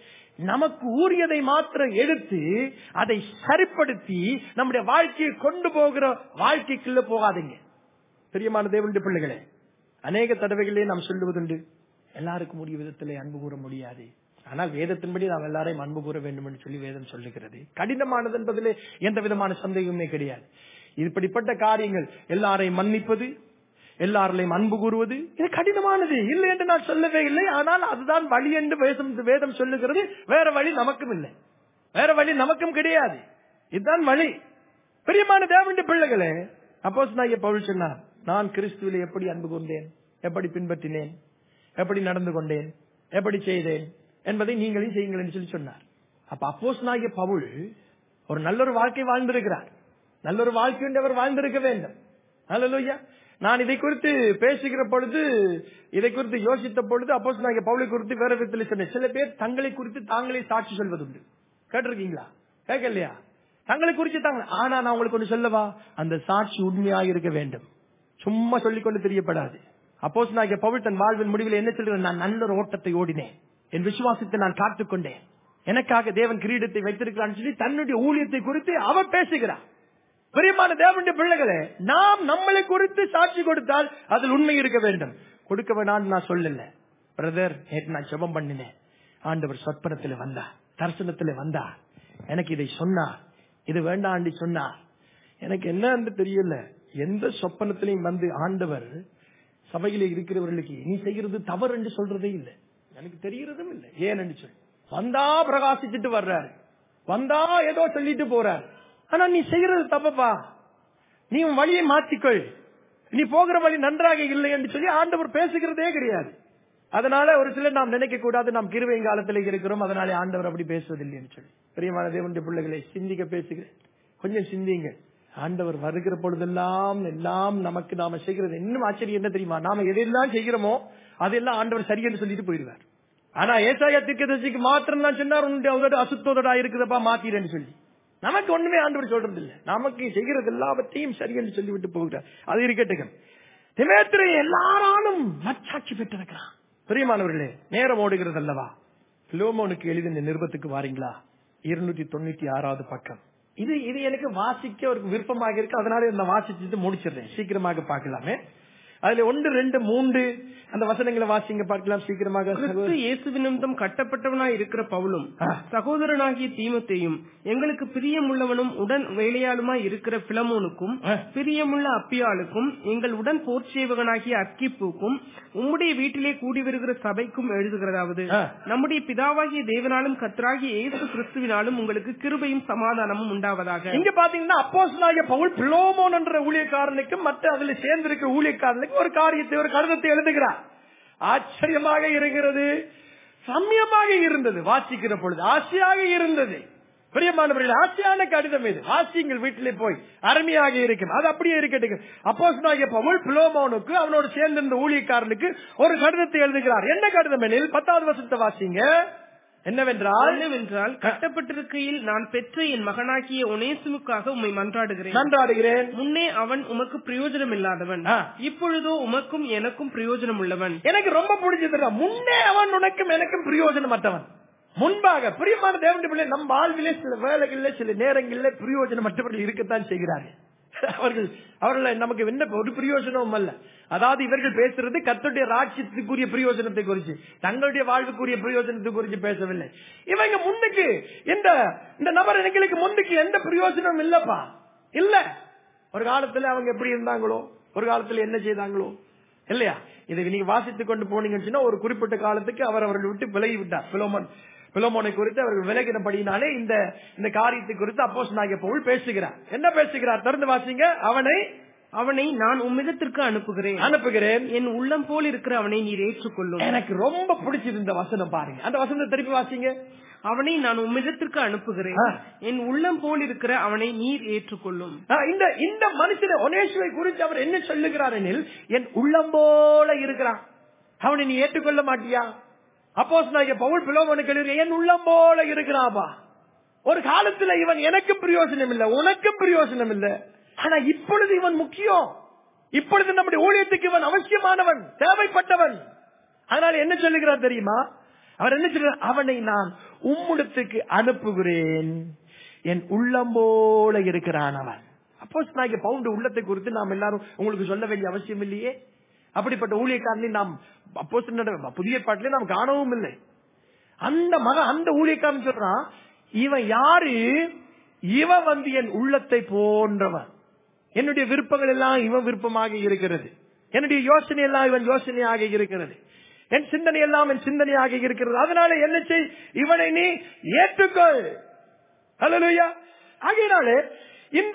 நமக்கு ஊறியதை மாத்திரம் எடுத்து அதை சரிப்படுத்தி நம்முடைய வாழ்க்கையை கொண்டு போகிற வாழ்க்கைக்குள்ள போகாதீங்க பிரியமான தேவனுடைய பிள்ளைகளே அநேக தடவைகளே நாம் சொல்லுவதுண்டு எல்லாருக்கும் உரிய விதத்திலே அன்பு கூற முடியாது ஆனால் வேதத்தின்படி நாம் எல்லாரையும் அன்பு கூற வேண்டும் என்று சொல்லி வேதம் சொல்லுகிறது கடினமானது என்பதிலே எந்த விதமான சந்தேகமே கிடையாது இப்படிப்பட்ட காரியங்கள் எல்லாரையும் மன்னிப்பது எல்லாரையும் அன்பு கூறுவது இது கடினமானது இல்லை என்று நான் சொல்லவே இல்லை ஆனால் அதுதான் வழி என்று வேதம் வேதம் சொல்லுகிறது வேற வழி நமக்கும் இல்லை வேற வழி நமக்கும் கிடையாது இதுதான் வழி பிரியமான தேவனுடைய பிள்ளைகளே அப்போஸ் நான் பவுல் சொன்னார் நான் கிறிஸ்துவிலே எப்படி அன்பு கொண்டேன் எப்படி பின்பற்றினேன் எப்படி நடந்து கொண்டேன் எப்படி செய்தேன் என்பதை நீங்களும் செய்யுங்கள் என்று சொல்லி சொன்னார் அப்ப அப்போஸ் நாகிய பவுல் ஒரு நல்ல ஒரு வாழ்க்கை வாழ்ந்திருக்கிறார் நல்ல ஒரு வாழ்க்கை என்று அவர் வாழ்ந்திருக்க வேண்டும் அல்லா நான் இதை குறித்து பேசுகிற பொழுது இதை குறித்து யோசித்த பொழுது அப்போஸ் நாகிய பவுலை குறித்து வேற விதத்தில் சொன்னேன் சில பேர் தங்களை குறித்து தாங்களே சாட்சி சொல்வதுண்டு கேட்டிருக்கீங்களா கேட்கலையா தங்களை குறித்து தாங்க ஆனா நான் உங்களுக்கு ஒண்ணு சொல்லவா அந்த சாட்சி உண்மையாக இருக்க வேண்டும் சும்மா சொல்லிக்கொண்டு தெரியப்படாது அப்போஸ் நாகிய பவுல் தன் வாழ்வின் முடிவில் என்ன சொல்கிறேன் நான் நல்ல ஒரு ஓட்டத்தை ஓடினேன் என் விசுவாசத்தை நான் காத்துக்கொண்டேன் எனக்காக தேவன் கிரீடத்தை வைத்திருக்கிறான் சொல்லி தன்னுடைய ஊழியத்தை குறித்து அவர் பேசுகிறார் பிரியமான தேவனுடைய பிள்ளைகளே நாம் நம்மளை குறித்து சாட்சி கொடுத்தால் அதில் உண்மை இருக்க வேண்டும் கொடுக்க வேணாம்னு நான் சொல்லல பிரதர் நேற்று நான் ஜெபம் பண்ணினேன் ஆண்டவர் சொற்பனத்தில் வந்தார் தரிசனத்தில் வந்தார் எனக்கு இதை சொன்னார் இது வேண்டாண்டி சொன்னார் எனக்கு என்னன்னு தெரியல எந்த சொப்பனத்திலையும் வந்து ஆண்டவர் சபையில இருக்கிறவர்களுக்கு நீ செய்கிறது தவறு என்று சொல்றதே இல்லை எனக்கு தெரியறதும் இல்லை ஏன் என்று சொல்லி வந்தா பிரகாசிச்சுட்டு வர்றாரு வந்தா ஏதோ சொல்லிட்டு போறாரு ஆனா நீ செய்யறது தப்பப்பா நீ உன் வழியை மாற்றிக்கொள் நீ போகிற வழி நன்றாக இல்லை என்று சொல்லி ஆண்டவர் பேசுகிறதே கிடையாது அதனால ஒரு சிலர் நாம் நினைக்க கூடாது நாம் கிருவை காலத்தில் இருக்கிறோம் அதனால ஆண்டவர் அப்படி பேசுவதில்லை என்று சொல்லி பிரியமான தேவனுடைய பிள்ளைகளை சிந்திக்க பேசுகிறேன் கொஞ்சம் சிந்திங்க ஆண்டவர் வருகிற பொழுதெல்லாம் எல்லாம் நமக்கு நாம செய்கிறது இன்னும் ஆச்சரியம் என்ன தெரியுமா நாம எதெல்லாம் செய்கிறோமோ அதெல்லாம் ஆண்டவர் சரி என்று சொல்லிட்டு போயிடுவார் ஆனா ஏசாயா தீர்க்கதரிசிக்கு மாத்திரம் தான் சொன்னார் உன்னுடைய உதடு அசுத்தோதடா இருக்குதப்பா மாத்தீரன்னு சொல்லி நமக்கு ஒண்ணுமே ஆண்டவர் சொல்றது இல்ல நமக்கு செய்கிறது எல்லாவற்றையும் சரி என்று சொல்லிவிட்டு போகிறார் அது இருக்கட்டும் திமேத்திரை எல்லாராலும் நற்சாட்சி பெற்றிருக்கிறான் பிரியமானவர்களே நேரம் ஓடுகிறது அல்லவா லோமோனுக்கு எழுதின நிருபத்துக்கு வாரீங்களா இருநூத்தி தொண்ணூத்தி ஆறாவது பக்கம் இது இது எனக்கு வாசிக்க ஒரு விருப்பமாக இருக்கு அதனால நான் வாசிச்சுட்டு முடிச்சிடுறேன் சீக்கிரமாக பார்க்கலாமே அதுல ஒன்று ரெண்டு மூன்று அந்த வசனங்களை வாசிங்க பார்க்கலாம் சீக்கிரமாக கிறிஸ்து இயேசு நிமித்தம் கட்டப்பட்டவனாய் இருக்கிற பவுலும் ஆ. சகோதரனாகிய தீமத்தையும் எங்களுக்கு பிரியமுள்ளவனும் உடன் வேலையாளுமாய் இருக்கிற பிலமோனுக்கும் ஆ. பிரியமுள்ள அப்பியாளுக்கும் எங்கள் உடன் போர்ச்சேவகனாகிய அக்கிப்புக்கும் உம்முடைய வீட்டிலே கூடி வருகிற சபைக்கும் எழுதுகிறதாவது ஆ. நம்முடைய பிதாவாகிய தேவனாலும் கத்தராகிய இயேசு கிறிஸ்துவினாலும் உங்களுக்கு கிருபையும் சமாதானமும் உண்டாவதாக இங்க பாத்தீங்கன்னா அப்போஸ்தலனாகிய பவுல் பிலோமோன் என்ற ஊழியக்காரனுக்கும் மற்ற அதுல சேர்ந்திருக்கிற ஊழியக்காரனுக்கும் ஒரு காரியத்தை ஒரு கடிதத்தை எழுதுகிறார் ஆச்சரியமாக இருக்கிறது சமயமாக இருந்தது வாசிக்கிற பொழுது ஆசையாக இருந்தது பிரியமானவர்கள் ஆசையான கடிதம் இது வாசிங்கள் வீட்டிலே போய் அருமையாக இருக்கும் அது அப்படியே இருக்கட்டும் அப்போஸ்தலனாகிய பவுல் பிலோமோனுக்கு அவனோடு சேர்ந்திருந்த ஊழியக்காரனுக்கு ஒரு கடிதத்தை எழுதுகிறார் என்ன கடிதம் எனில் பத்தாவது வருஷத்தை வாசிங்க என்னவென்றால் என்னவென்றால் கட்டப்பட்டிருக்கையில் நான் பெற்ற என் மகனாகிய ஒனேசுமுக்காக உம்மை மன்றாடுகிறேன் நன்றாடுகிறேன் முன்னே அவன் உமக்கு பிரயோஜனம் இல்லாதவன் ஆ. இப்பொழுதோ உமக்கும் எனக்கும் பிரயோஜனம் உள்ளவன் எனக்கு ரொம்ப பிடிச்சது முன்னே அவன் உனக்கும் எனக்கும் பிரயோஜனமற்றவன் முன்பாக பிரியமான தேவனுடைய பிள்ளை நம் வாழ்விலே சில வேலைகளில் சில நேரங்களில் பிரயோஜனமற்றவர்கள் இருக்கத்தான் செய்கிறார்கள் அவர்கள் அவர்கள் நமக்கு என்ன ஒரு பிரயோஜனமும் அல்ல அதாவது இவர்கள் பேசுறது கர்த்தருடைய ராட்சியத்துக்குரிய பிரயோஜனத்தை குறித்து தங்களுடைய வாழ்வுக்குரிய பிரயோஜனத்தை குறித்து பேசவில்லை இவங்க முன்னுக்கு இந்த இந்த நபர் எங்களுக்கு முன்னுக்கு எந்த பிரயோஜனமும் இல்லப்பா இல்ல ஒரு காலத்துல அவங்க எப்படி இருந்தாங்களோ ஒரு காலத்துல என்ன செய்தாங்களோ இல்லையா இதை நீங்க வாசித்துக் கொண்டு போனீங்கன்னு சொன்னா ஒரு குறிப்பிட்ட காலத்துக்கு அவர் அவர்கள் விட்டு விலகி விட்டார் பிலோமன் பிலோமோனை குறித்து அவர்கள் விலகினபடியினாலே இந்த இந்த காரியத்தை குறித்து அப்போஸ் நாகிய பவுல் பேசுகிறார் என்ன பேசுகிறார் திறந்து வாசிங்க அவனை அவனை நான் உம்மிடத்திற்கு அனுப்புகிறேன் அனுப்புகிறேன் என் உள்ளம் போல் இருக்கிற அவனை நீர் ஏற்றுக்கொள்ளும் எனக்கு ரொம்ப பிடிச்சது இந்த வசனம் பாருங்க அந்த வசனத்தை திருப்பி வாசிங்க அவனை நான் உம்மிடத்திற்கு அனுப்புகிறேன் ஆ. என் உள்ளம் போல் இருக்கிற அவனை நீர் ஏற்றுக்கொள்ளும் ஆ, இந்த இந்த மனுஷனை ஒனேஸ்வரை குறித்து அவர் என்ன சொல்லுகிறார் எனில் என் உள்ளம் போல இருக்கிறான் அவனை நீ ஏற்றுக்கொள்ள மாட்டியா அப்போஸ் நான் பவுல் பிலோமனுக்கு எழுதுகிறேன், என் உள்ளம் போல இருக்கிறாப்பா ஒரு காலத்துல இவன் எனக்கும் பிரயோஜனம் இல்ல உனக்கும் பிரயோஜனம் இல்ல ஆனா இப்பொழுது இவன் முக்கியம் இப்பொழுது நம்முடைய ஊழியத்துக்கு இவன் அவசியமானவன் தேவைப்பட்டவன் அதனால என்ன சொல்லுகிறார் தெரியுமா அவர் என்ன சொல்றார் அவனை நான் உம்முடத்துக்கு அனுப்புகிறேன் என் உள்ளம் போல இருக்கிறான் அவன் அப்போ நாங்க பவுண்டு உள்ளத்தை குறித்து நாம் எல்லாரும் உங்களுக்கு சொல்ல வேண்டிய அவசியம் இல்லையே அப்படிப்பட்ட ஊழியக்காரனை நாம் அப்போ புதிய பாட்டிலே நாம் காணவும் இல்லை அந்த மகன் அந்த ஊழியக்காரன் சொல்றான் இவன் யாரு இவன் வந்து என் உள்ளத்தை போன்றவன் என்னுடைய விருப்பங்கள் எல்லாம் இவன் விருப்பமாக இருக்கிறது என்னுடைய யோசனை எல்லாம் இவன் யோசனையாக இருக்கிறது என் சிந்தனை எல்லாம் என் சிந்தனையாக இருக்கிறது அதனால என்ன செய் இவனை நீ ஏற்றுக்கொள் ஹalleluya ஆகையினாலே இந்த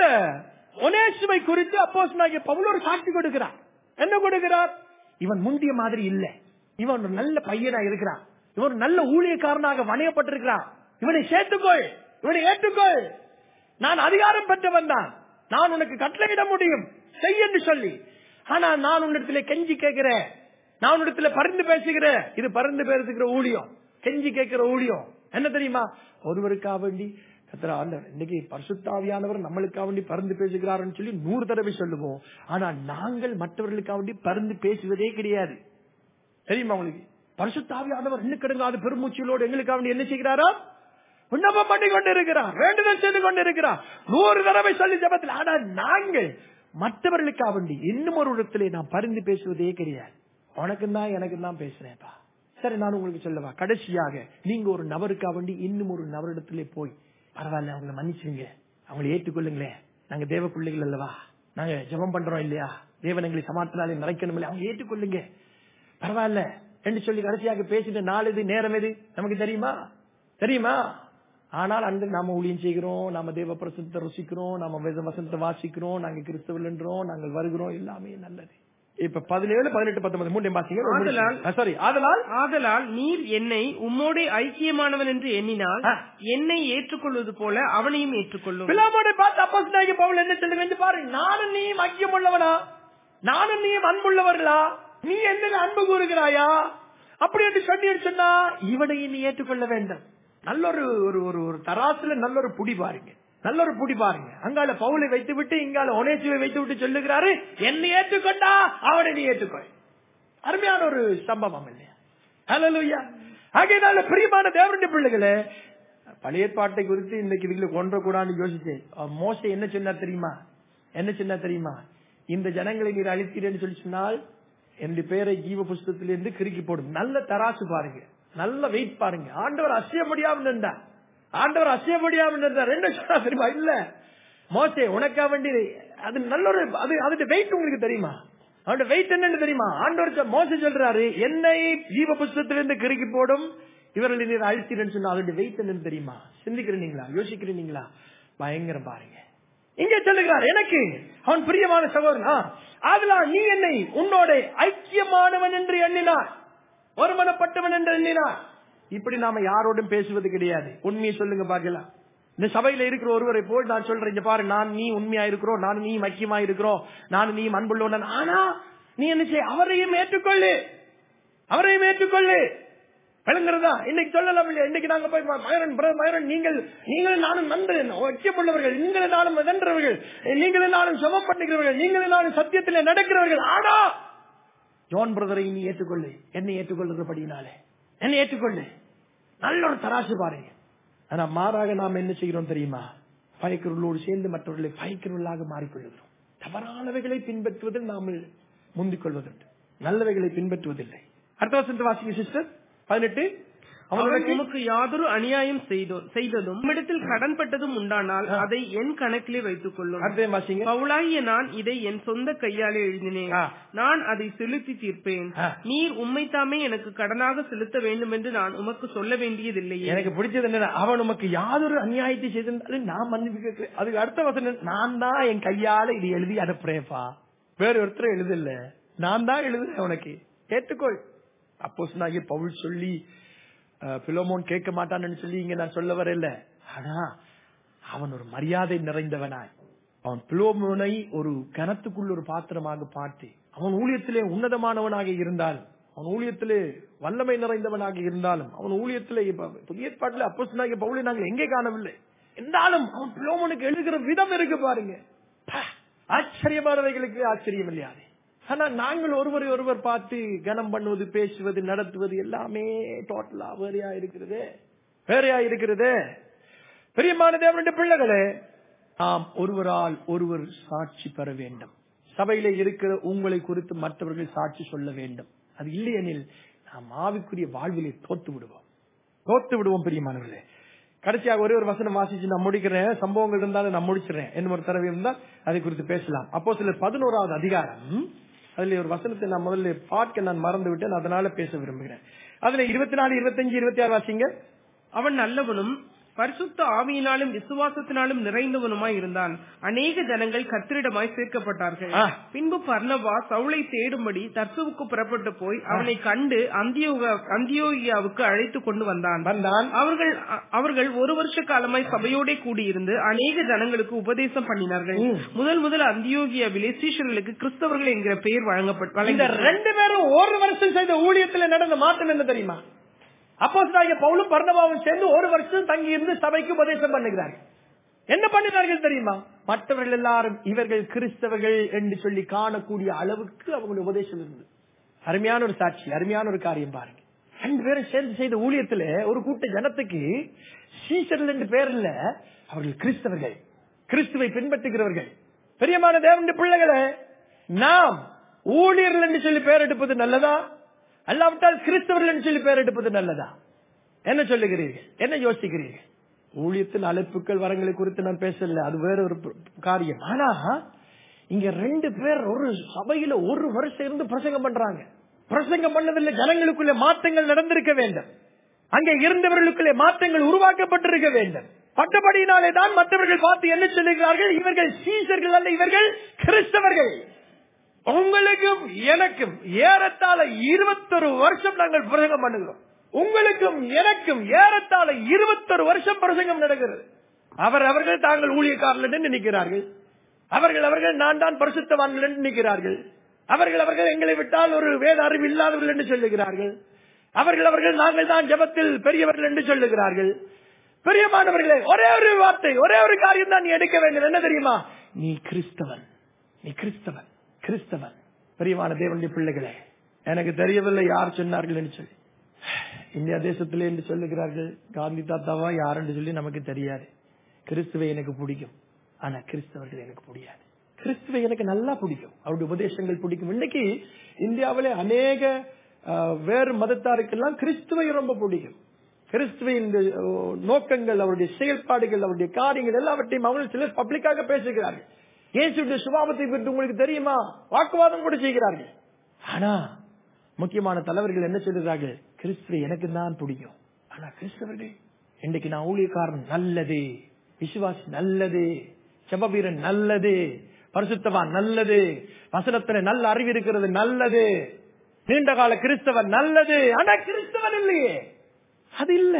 ஒனேசுமை குறித்து அப்போஸ்தலனாகிய பவுல் ஒரு சாட்சி கொடுக்கிறார் என்ன கொடுக்கிறார் இவன் முந்திய மாதிரி இல்ல இவன் ஒரு நல்ல பையனா இருக்கிறான் இவன் ஒரு நல்ல ஊழியக்காரனாக வணையப்பட்டிருக்கிறான் இவனை சேர்த்துக்கொள் இவனை ஏற்றுக்கொள் நான் அதிகாரம் பெற்றவன் தான் நான் உனக்கு கட்டளையிட முடியும் செய் என்று சொல்லி ஆனா நான் உன்னிடத்திலே கெஞ்சி கேட்கிறேன் நான் உன்னிடத்துல பரிந்து பேசுகிறேன் இது பரிந்து பேசுகிற ஊழியம் கெஞ்சி கேட்கிற ஊழியம் என்ன தெரியுமா ஒருவருக்காக வேண்டி கத்திர ஆண்டவர் இன்னைக்கு பரிசுத்தாவியானவர் நம்மளுக்காக வேண்டி பரிந்து பேசுகிறாருன்னு சொல்லி நூறு தடவை சொல்லுவோம் ஆனா நாங்கள் மற்றவர்களுக்காக வேண்டி பரிந்து பேசுவதே கிடையாது தெரியுமா உங்களுக்கு பரிசுத்தாவியானவர் இன்னும் கிடங்காத பெருமூச்சிகளோடு எங்களுக்காக வேண்டி என்ன செய்கிறாரா விண்ணப்பம் பண்ணி கொண்டிருக்கிறார் வேண்டுதல் செய்து கொண்டிருக்கிறார் நூறு தடவை சொல்லி ஜபத்தில் ஆனா நாங்கள் மற்றவர்களுக்காக வேண்டி இன்னும் ஒரு இடத்திலே நான் பரிந்து பேசுவதே கிடையாது உனக்கு தான் எனக்கு தான் பேசுறேன்ப்பா சரி நான் உங்களுக்கு சொல்லவா கடைசியாக நீங்க ஒரு நபருக்காக வேண்டி இன்னும் ஒரு நபரிடத்திலே போய் பரவாயில்ல அவங்கள மன்னிச்சுங்க அவங்களை ஏற்றுக்கொள்ளுங்களேன் நாங்க தேவ பிள்ளைகள் அல்லவா நாங்க ஜெபம் பண்றோம் இல்லையா தேவன் எங்களை சமாத்தினாலே நிறைக்கணும் இல்லையா அவங்க ஏற்றுக்கொள்ளுங்க பரவாயில்ல என்று சொல்லி கடைசியாக பேசிட்ட நாள் இது நேரம் எது நமக்கு தெரியுமா தெரியுமா ஆனால் அன்று நாம ஊழியம் செய்கிறோம் நாம தேவ பிரசனத்தை ருசிக்கிறோம் நாம வேத வசனத்தை வாசிக்கிறோம் நாங்க கிறிஸ்தவர்கள் என்றோம் நாங்கள் வருகிறோம் எல்லாமே நல்லது இப்ப பதினேழு பதினெட்டு பத்தொன்பது மூணு ஆதலால்- பாத்தீங்க சாரி ஆதலால் ஆதலால் நீர் என்னை உம்மோடே ஐக்கியமானவன் என்று எண்ணினால் ஆ. என்னை ஏற்றுக்கொள்வது போல அவனையும் ஏற்றுக்கொள்ளும் பிலாமோனை பார்த்து அப்போஸ்தலனாகிய பவுல் என்ன சொல்லுங்க பாரு நானும் நீயும் ஐக்கியம் உள்ளவனா நானும் நீயும் அன்புள்ளவர்களா நீ என்ன அன்பு கூறுகிறாயா அப்படி என்று சொல்லி சொன்னா இவனை நீ ஏற்றுக்கொள்ள வேண்டும் நல்ல ஒரு ஒரு ஒரு ஒரு தராசுல நல்ல ஒரு புடி பாருங்க நல்ல ஒரு புடி பாருங்க அங்கால பவுலை வைத்து விட்டு இங்கால ஒனேசுவை வைத்து விட்டு சொல்லுகிறாரு என்னை ஏற்றுக்கொண்டா அவனை நீ ஏற்றுக்கொள் அருமையான ஒரு சம்பவம் இல்லையா ஹalleluya ஆகையினால பிரியமான தேவனுடைய பிள்ளைகளே பழைய பாட்டை குறித்து இன்னைக்கு இதுல கொன்ற கூடாதுன்னு யோசிச்சேன் அஹ் மோசே என்ன சொன்னா தெரியுமா என்ன சொன்னா தெரியுமா இந்த ஜனங்களை நீர் அழித்தீரேன்னு சொல்லி சொன்னால் என்னுடைய பேரை ஜீவ புஸ்தகத்திலிருந்து கிறுக்கி போடும் நல்ல தராசு பாருங்க நல்ல வெயிட் பாருங்க ஆண்டவர் அசைய முடியாம நின்றா ஆண்டவர் அசைய முடியாம நின்றார் என்ன சொன்னா தெரியுமா இல்ல மோசே உனக்கா வேண்டி அது நல்ல ஒரு அது அதோட வெயிட் உங்களுக்கு தெரியுமா அவனோட வெயிட் என்னன்னு தெரியுமா ஆண்டவர் சொ- மோசே சொல்றாரு என்னை ஜீவ புஸ்தகத்திலிருந்து கிறுக்கி போடும் இவர்களை நீர் அழித்தீரன்னு சொன்னா அதோட வெயிட் என்னன்னு தெரியுமா சிந்திக்கிறீங்களா யோசிக்கிறீங்களா பயங்கரம் பாருங்க இங்க சொல்லுகிறார் எனக்கு அவன் பிரியமான சகோதரனா அதனால் நீ என்னை உன்னோட ஐக்கியமானவன் என்று எண்ணினார் ஒருமனப்பட்டவன் என்று எண்ணினார் இப்படி நாம யாரோடும் பேசுவது கிடையாது உண்மையை சொல்லுங்க பாக்கலாம் இந்த சபையில இருக்கிற ஒருவரை போல் நான் சொல்றேன் இங்க பாரு நான் நீ உண்மையா இருக்கிறோம் நான் நீ ஐக்கியமா இருக்கிறோம் நான் நீ அன்புள்ளவன் ஆனா நீ என்ன செய்ய அவரையும் ஏற்றுக்கொள்ளு அவரையும் ஏற்றுக்கொள்ளு விளங்குறதா இன்னைக்கு சொல்லலாம் இல்லையா இன்னைக்கு நாங்க போய் ம- மகரன் பிரதர் மகரன் நீங்கள் நீங்களும் நானும் நன்று ஐக்கியமுள்ளவர்கள் நீங்களும் நானும் வென்றவர்கள் நீங்களும் நானும் சமம் பண்ணுகிறவர்கள் நீங்களும் நானும் சத்தியத்திலே நடக்கிறவர்கள் ஆனா ஜோன் பிரதரை நீ ஏற்றுக்கொள்ளு என்னை ஏற்றுக்கொள்ளுகிறபடினாலே என்னை ஏற்றுக்கொள்ளு நல்ல ஒரு தராசு பாருங்க ஆனா மாறாக நாம் என்ன செய்கிறோம் தெரியுமா பயக்கிறவர்களோடு சேர்ந்து மற்றவர்களை பயக்கிறவர்களாக மாறிக்கொள்ளுகிறோம் தவறானவைகளை பின்பற்றுவதில் நாம் முந்திக் கொள்வதுண்டு நல்லவைகளை பின்பற்றுவதில்லை அடுத்த வசந்த வாசிங்க சிஸ்டர் பதினெட்டு அவன் அவனுக்கு உமக்கு யாதொரு அநியாயம் செய்தோ- செய்ததும் உம்மிடத்தில் கடன்பட்டதும் உண்டானால் அதை என் கணக்கிலே வைத்துக் கொள்ளும் அடுத்த வாசிங்க பவுலாகிய நான் இதை என் சொந்த கையாலே எழுதினேன் ஆ. நான் அதை செலுத்தி தீர்ப்பேன் ஆ. நீர் உம்மைத்தாமே எனக்கு கடனாக செலுத்த வேண்டும் என்று நான் உமக்கு சொல்ல வேண்டியதில்லையே எனக்கு பிடிச்சது என்ன அவன் உமக்கு யாதொரு அநியாயத்தை செய்திருந்தாலும் நான் மன்னிப்பு கேட்கிறேன் அதுக்கு அடுத்த வசனம் நான் தான் என் கையால இது எழுதி அனுப்புறேன்ப்பா வேற ஒருத்தர் எழுதல நான் தான் எழுதுறேன் உனக்கு ஏற்றுக்கொள் அப்போ பவுல் சொல்லி அஹ், பிலோமோன் கேட்க மாட்டான்னு சொல்லி இங்க நான் சொல்ல வரல ஆனா அவன் ஒரு மரியாதை நிறைந்தவனாய் அவன் பிலோமோனை ஒரு கனத்துக்குள் ஒரு பாத்திரமாக பார்த்து அவன் ஊழியத்திலே உன்னதமானவனாக இருந்தாலும் அவன் ஊழியத்திலே வல்லமை நிறைந்தவனாக இருந்தாலும் அவன் ஊழியத்திலே இப்ப புதிய ஏற்பாட்டில் அப்போ பவுலை நாங்கள் எங்கே காணவில்லை என்றாலும் அவன் பிலோமோனுக்கு எழுதுகிற விதம் இருக்கு பாருங்க பா, ஆச்சரியமானவைகளுக்கு ஆச்சரியம் இல்லையாது ஆனா நாங்கள் ஒருவரை ஒருவர் பார்த்து கனம் பண்ணுவது பேசுவது நடத்துவது எல்லாமே டோட்டலா வேறையா இருக்கிறது வேறையா இருக்கிறது பிரியமான தேவனுடைய பிள்ளைகளே நாம் ஒருவரால் ஒருவர் சாட்சி பெற வேண்டும் சபையிலே இருக்கிற உங்களை குறித்து மற்றவர்கள் சாட்சி சொல்ல வேண்டும் அது இல்லையெனில் நாம் ஆவிக்குரிய வாழ்விலே தோத்து விடுவோம் தோத்து விடுவோம் பிரியமானவர்களே கடைசியாக ஒரே ஒரு வசனம் வாசிச்சு நான் முடிக்கிறேன் சம்பவங்கள் இருந்தாலும் நான் முடிச்சிடறேன் என்ன ஒரு தடவை இருந்தால் அதை குறித்து பேசலாம் அப்போ சில பதினோராவது அதிகாரம் அதுல ஒரு வசனத்தை நான் முதல்ல பார்க்க நான் மறந்து விட்டேன் அதனால பேச விரும்புகிறேன் அதுல இருபத்தி நாலு இருபத்தஞ்சு இருபத்தி ஆறு வாசிங்க அவன் நல்லவனும் பரிசுத்த ஆவியினாலும் விசுவாசத்தினாலும் நிறைந்தவனுமாய் இருந்தான் அநேக ஜனங்கள் கத்திரிடமாய் சேர்க்கப்பட்டார்கள் ஆ. பின்பு பர்னபா சவுளை தேடும்படி தர்சுவுக்கு புறப்பட்டு போய் அவனை கண்டு அந்தியோக அந்தியோகியாவுக்கு அழைத்து கொண்டு வந்தான் வந்தான் அவர்கள் அ- அவர்கள் ஒரு வருஷ காலமாய் சபையோடே கூடியிருந்து அநேக ஜனங்களுக்கு உபதேசம் பண்ணினார்கள் முதல் முதல் அந்தியோகியாவிலே சீஷர்களுக்கு கிறிஸ்தவர்கள் என்கிற பெயர் வழங்கப்பட்டு இந்த வழங்கப்பட்டது. ரெண்டு பேரும் ஒரு வருஷம் செய்த ஊழியத்துல நடந்த மாற்றம் என்ன தெரியுமா அப்போ பவுலும் பர்ணபாவும் சேர்ந்து ஒரு வருஷம் தங்கி இருந்து சபைக்கு உபதேசம் பண்ணுகிறார்கள் என்ன பண்ணினார்கள் தெரியுமா மற்றவர்கள் எல்லாரும் இவர்கள் கிறிஸ்தவர்கள் என்று சொல்லி காணக்கூடிய அளவுக்கு அவங்களுடைய உபதேசம் இருந்தது அருமையான ஒரு சாட்சி அருமையான ஒரு காரியம் பாருங்க ரெண்டு பேரும் சேர்ந்து செய்த ஊழியத்துல ஒரு கூட்ட ஜனத்துக்கு சீசர்கள் என்று பேர் இல்ல அவர்கள் கிறிஸ்தவர்கள் கிறிஸ்துவை பின்பற்றுகிறவர்கள் பெரியமான தேவனுடைய பிள்ளைகளே நாம் ஊழியர்கள் என்று சொல்லி பெயர் எடுப்பது நல்லதா அல்லாவிட்டால் கிறிஸ்தவர்கள் என்று சொல்லி பெயர் எடுப்பது நல்லதா என்ன சொல்லுகிறீர்கள் என்ன யோசிக்கிறீர்கள் ஊழியத்தின் அழைப்புகள் வரங்களை குறித்து நான் பேசல அது வேற ஒரு ப- காரியம் ஆனா இங்க ரெண்டு பேர் ஒரு சபையில ஒரு வருஷம் இருந்து பிரசங்கம் பண்றாங்க பிரசங்கம் பண்ணதில்லை ஜனங்களுக்குள்ள மாற்றங்கள் நடந்திருக்க வேண்டும் அங்கே இருந்தவர்களுக்குள்ளே மாற்றங்கள் உருவாக்கப்பட்டிருக்க வேண்டும் பட்டபடியினாலே தான் மற்றவர்கள் பார்த்து என்ன சொல்லுகிறார்கள் இவர்கள் சீசர்கள் அல்ல இவர்கள் கிறிஸ்தவர்கள் உங்களுக்கும் எனக்கும் ஏறத்தாழ இருபத்தொரு வருஷம் நாங்கள் பிரசங்கம் பண்ணுகிறோம் உங்களுக்கும் எனக்கும் ஏறத்தாழ இருபத்தொரு வருஷம் பிரசங்கம் நடக்கிறது அவர் அவர்கள் தாங்கள் ஊழியக்காரர்கள் என்று நினைக்கிறார்கள் அவர்கள் அவர்கள் நான் தான் பரிசுத்தவான்கள் என்று நினைக்கிறார்கள் அவர்கள் அவர்கள் எங்களை விட்டால் ஒரு வேத அறிவு இல்லாதவர்கள் என்று சொல்லுகிறார்கள் அவர்கள் அவர்கள் நாங்கள் தான் ஜபத்தில் பெரியவர்கள் என்று சொல்லுகிறார்கள் பெரியமானவர்களே ஒரே ஒரு வார்த்தை ஒரே ஒரு காரியம் தான் நீ எடுக்க வேண்டும் என்ன தெரியுமா நீ கிறிஸ்தவன் நீ கிறிஸ்தவன் கிறிஸ்தவன் பிரியமான தேவனுடைய பிள்ளைகளே எனக்கு தெரியவில்லை யார் சொன்னார்கள் என்று சொல்லி இந்தியா தேசத்திலே என்று சொல்லுகிறார்கள் காந்தி தாத்தாவா யார் என்று சொல்லி நமக்கு தெரியாது கிறிஸ்துவை எனக்கு பிடிக்கும் ஆனா கிறிஸ்தவர்கள் எனக்கு பிடிக்காது கிறிஸ்துவை எனக்கு நல்லா பிடிக்கும் அவருடைய உபதேசங்கள் பிடிக்கும் இன்னைக்கு இந்தியாவிலே அநேக அஹ், வேறு மதத்தாருக்கெல்லாம் கிறிஸ்துவை ரொம்ப பிடிக்கும் கிறிஸ்துவின் இந்த, அஹ், நோக்கங்கள் அவருடைய செயல்பாடுகள் அவருடைய காரியங்கள் எல்லாவற்றையும் அவர்கள் சிலர் பப்ளிக்காக பேசுகிறார்கள் இயேசுடைய சுபாவத்தை பற்றி உங்களுக்கு தெரியுமா வாக்குவாதம் கூட செய்கிறார்கள் ஆனா முக்கியமான தலைவர்கள் என்ன சொல்லுகிறார்கள் கிறிஸ்துவை எனக்கு தான் பிடிக்கும் ஆனா கிறிஸ்தவர்கள் இன்னைக்கு நான் ஊழியக்காரன் நல்லது விசுவாசி நல்லது செபவீரன் நல்லது பரிசுத்தவான் நல்லது வசனத்துல நல்ல அறிவு இருக்கிறது நல்லது நீண்ட கால கிறிஸ்தவன் நல்லது ஆனா கிறிஸ்தவன் இல்லையே அது இல்ல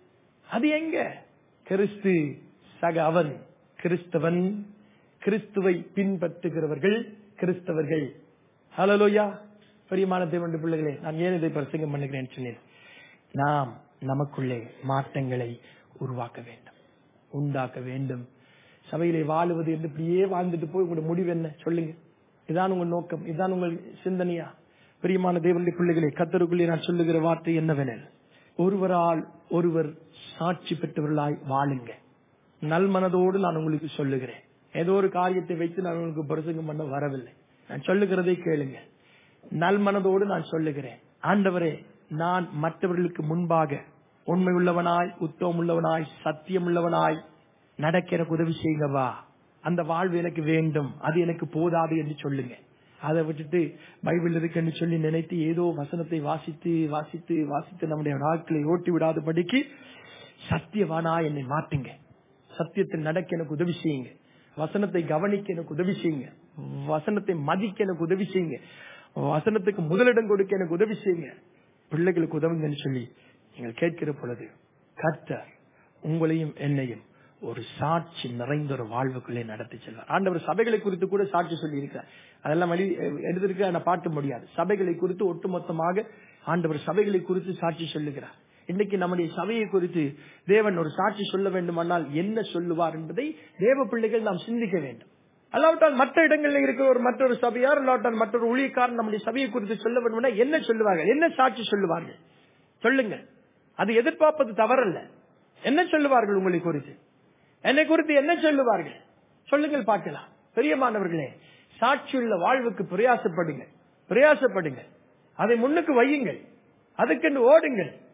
அது எங்க கிறிஸ்து சக அவன் கிறிஸ்தவன் கிறிஸ்துவை பின்பற்றுகிறவர்கள் கிறிஸ்தவர்கள் ஹலலோயா பெரியமான தேவனுடைய பிள்ளைகளே நான் ஏன் இதை பிரசங்கம் பண்ணுகிறேன் சொன்னேன் நாம் நமக்குள்ளே மாற்றங்களை உருவாக்க வேண்டும் உண்டாக்க வேண்டும் சபையிலே வாழுவது என்று இப்படியே வாழ்ந்துட்டு போய் உங்களுடைய முடிவு என்ன சொல்லுங்க இதான் உங்கள் நோக்கம் இதான் உங்கள் சிந்தனையா பிரியமான தேவனுடைய பிள்ளைகளே கத்தருக்குள்ளே நான் சொல்லுகிற வார்த்தை என்னவெனில் ஒருவரால் ஒருவர் சாட்சி பெற்றவர்களாய் வாழுங்க நல்மனதோடு நான் உங்களுக்கு சொல்லுகிறேன் ஏதோ ஒரு காரியத்தை வைத்து நான் உங்களுக்கு பிரசங்கம் பண்ண வரவில்லை நான் சொல்லுகிறதை கேளுங்க நல்மனதோடு நான் சொல்லுகிறேன் ஆண்டவரே நான் மற்றவர்களுக்கு முன்பாக உண்மை உள்ளவனாய் உத்தவம் உள்ளவனாய் சத்தியம் உள்ளவனாய் நடக்க எனக்கு உதவி செய்யுங்கவா அந்த வாழ்வு எனக்கு வேண்டும் அது எனக்கு போதாது என்று சொல்லுங்க அதை விட்டுட்டு பைபிள் இருக்குன்னு சொல்லி நினைத்து ஏதோ வசனத்தை வாசித்து வாசித்து வாசித்து நம்முடைய நாட்களை ஓட்டி விடாதபடிக்கு சத்தியவானா என்னை மாட்டுங்க சத்தியத்தில் நடக்க எனக்கு உதவி செய்யுங்க வசனத்தை கவனிக்க எனக்கு உதவி செய்யுங்க வசனத்தை மதிக்க எனக்கு உதவி செய்யுங்க வசனத்துக்கு முதலிடம் கொடுக்க எனக்கு உதவி செய்யுங்க பிள்ளைகளுக்கு உதவுங்கன்னு சொல்லி நீங்கள் கேட்கிற பொழுது கர்த்தர் உங்களையும் என்னையும் ஒரு சாட்சி நிறைந்த ஒரு வாழ்வுக்குள்ளே நடத்தி செல்வார் ஆண்டவர் சபைகளை குறித்து கூட சாட்சி சொல்லி இருக்கிறார் அதெல்லாம் வழி எடுத்திருக்க நான் பாட்ட முடியாது சபைகளை குறித்து ஒட்டுமொத்தமாக ஆண்டவர் சபைகளை குறித்து சாட்சி சொல்லுகிறார் இன்னைக்கு நம்முடைய சபையை குறித்து தேவன் ஒரு சாட்சி சொல்ல வேண்டுமானால் என்ன சொல்லுவார் என்பதை தேவ பிள்ளைகள் நாம் சிந்திக்க வேண்டும் அல்லாவிட்டால் மற்ற இடங்களில் இருக்கிற ஒரு மற்றொரு சபையார் இல்லாவிட்டால் மற்றொரு ஊழியக்காரன் நம்முடைய சபையை குறித்து சொல்ல வேண்டும்னா என்ன சொல்லுவார்கள் என்ன சாட்சி சொல்லுவார்கள் சொல்லுங்க அது எதிர்பார்ப்பது தவறல்ல என்ன சொல்லுவார்கள் உங்களை குறித்து என்னை குறித்து என்ன சொல்லுவார்கள் சொல்லுங்கள் பார்க்கலாம் பெரியமானவர்களே சாட்சியுள்ள வாழ்வுக்கு பிரயாசப்படுங்க பிரயாசப்படுங்க அதை முன்னுக்கு வையுங்கள் அதுக்கென்று ஓடுங்கள்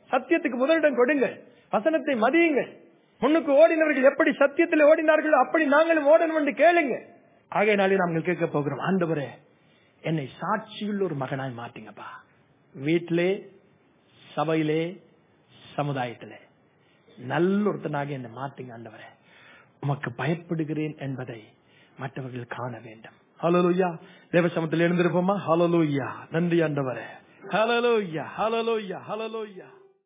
சத்தியத்துக்கு முதலிடம் கொடுங்கள் வசனத்தை மதியுங்கள் முன்னுக்கு ஓடினவர்கள் எப்படி சத்தியத்தில் ஓடினார்களோ அப்படி நாங்களும் ஓடணும் என்று கேளுங்க ஆகையினாலே நாங்கள் கேட்க போகிறோம் ஆண்டவரே என்னை சாட்சியுள்ள ஒரு மகனாய் மாட்டீங்கப்பா வீட்டிலே சபையிலே சமுதாயத்திலே நல்ல ஒருத்தனாக என்னை மாட்டீங்க ஆண்டவரே உமக்கு பயப்படுகிறேன் என்பதை மற்றவர்கள் காண வேண்டும் ஹலலூயா தேவசமத்தில் எழுந்திருப்போமா ஹலலூயா நன்றி ஆண்டவரே ஹலலூயா ஹலலூயா ஹலலூயா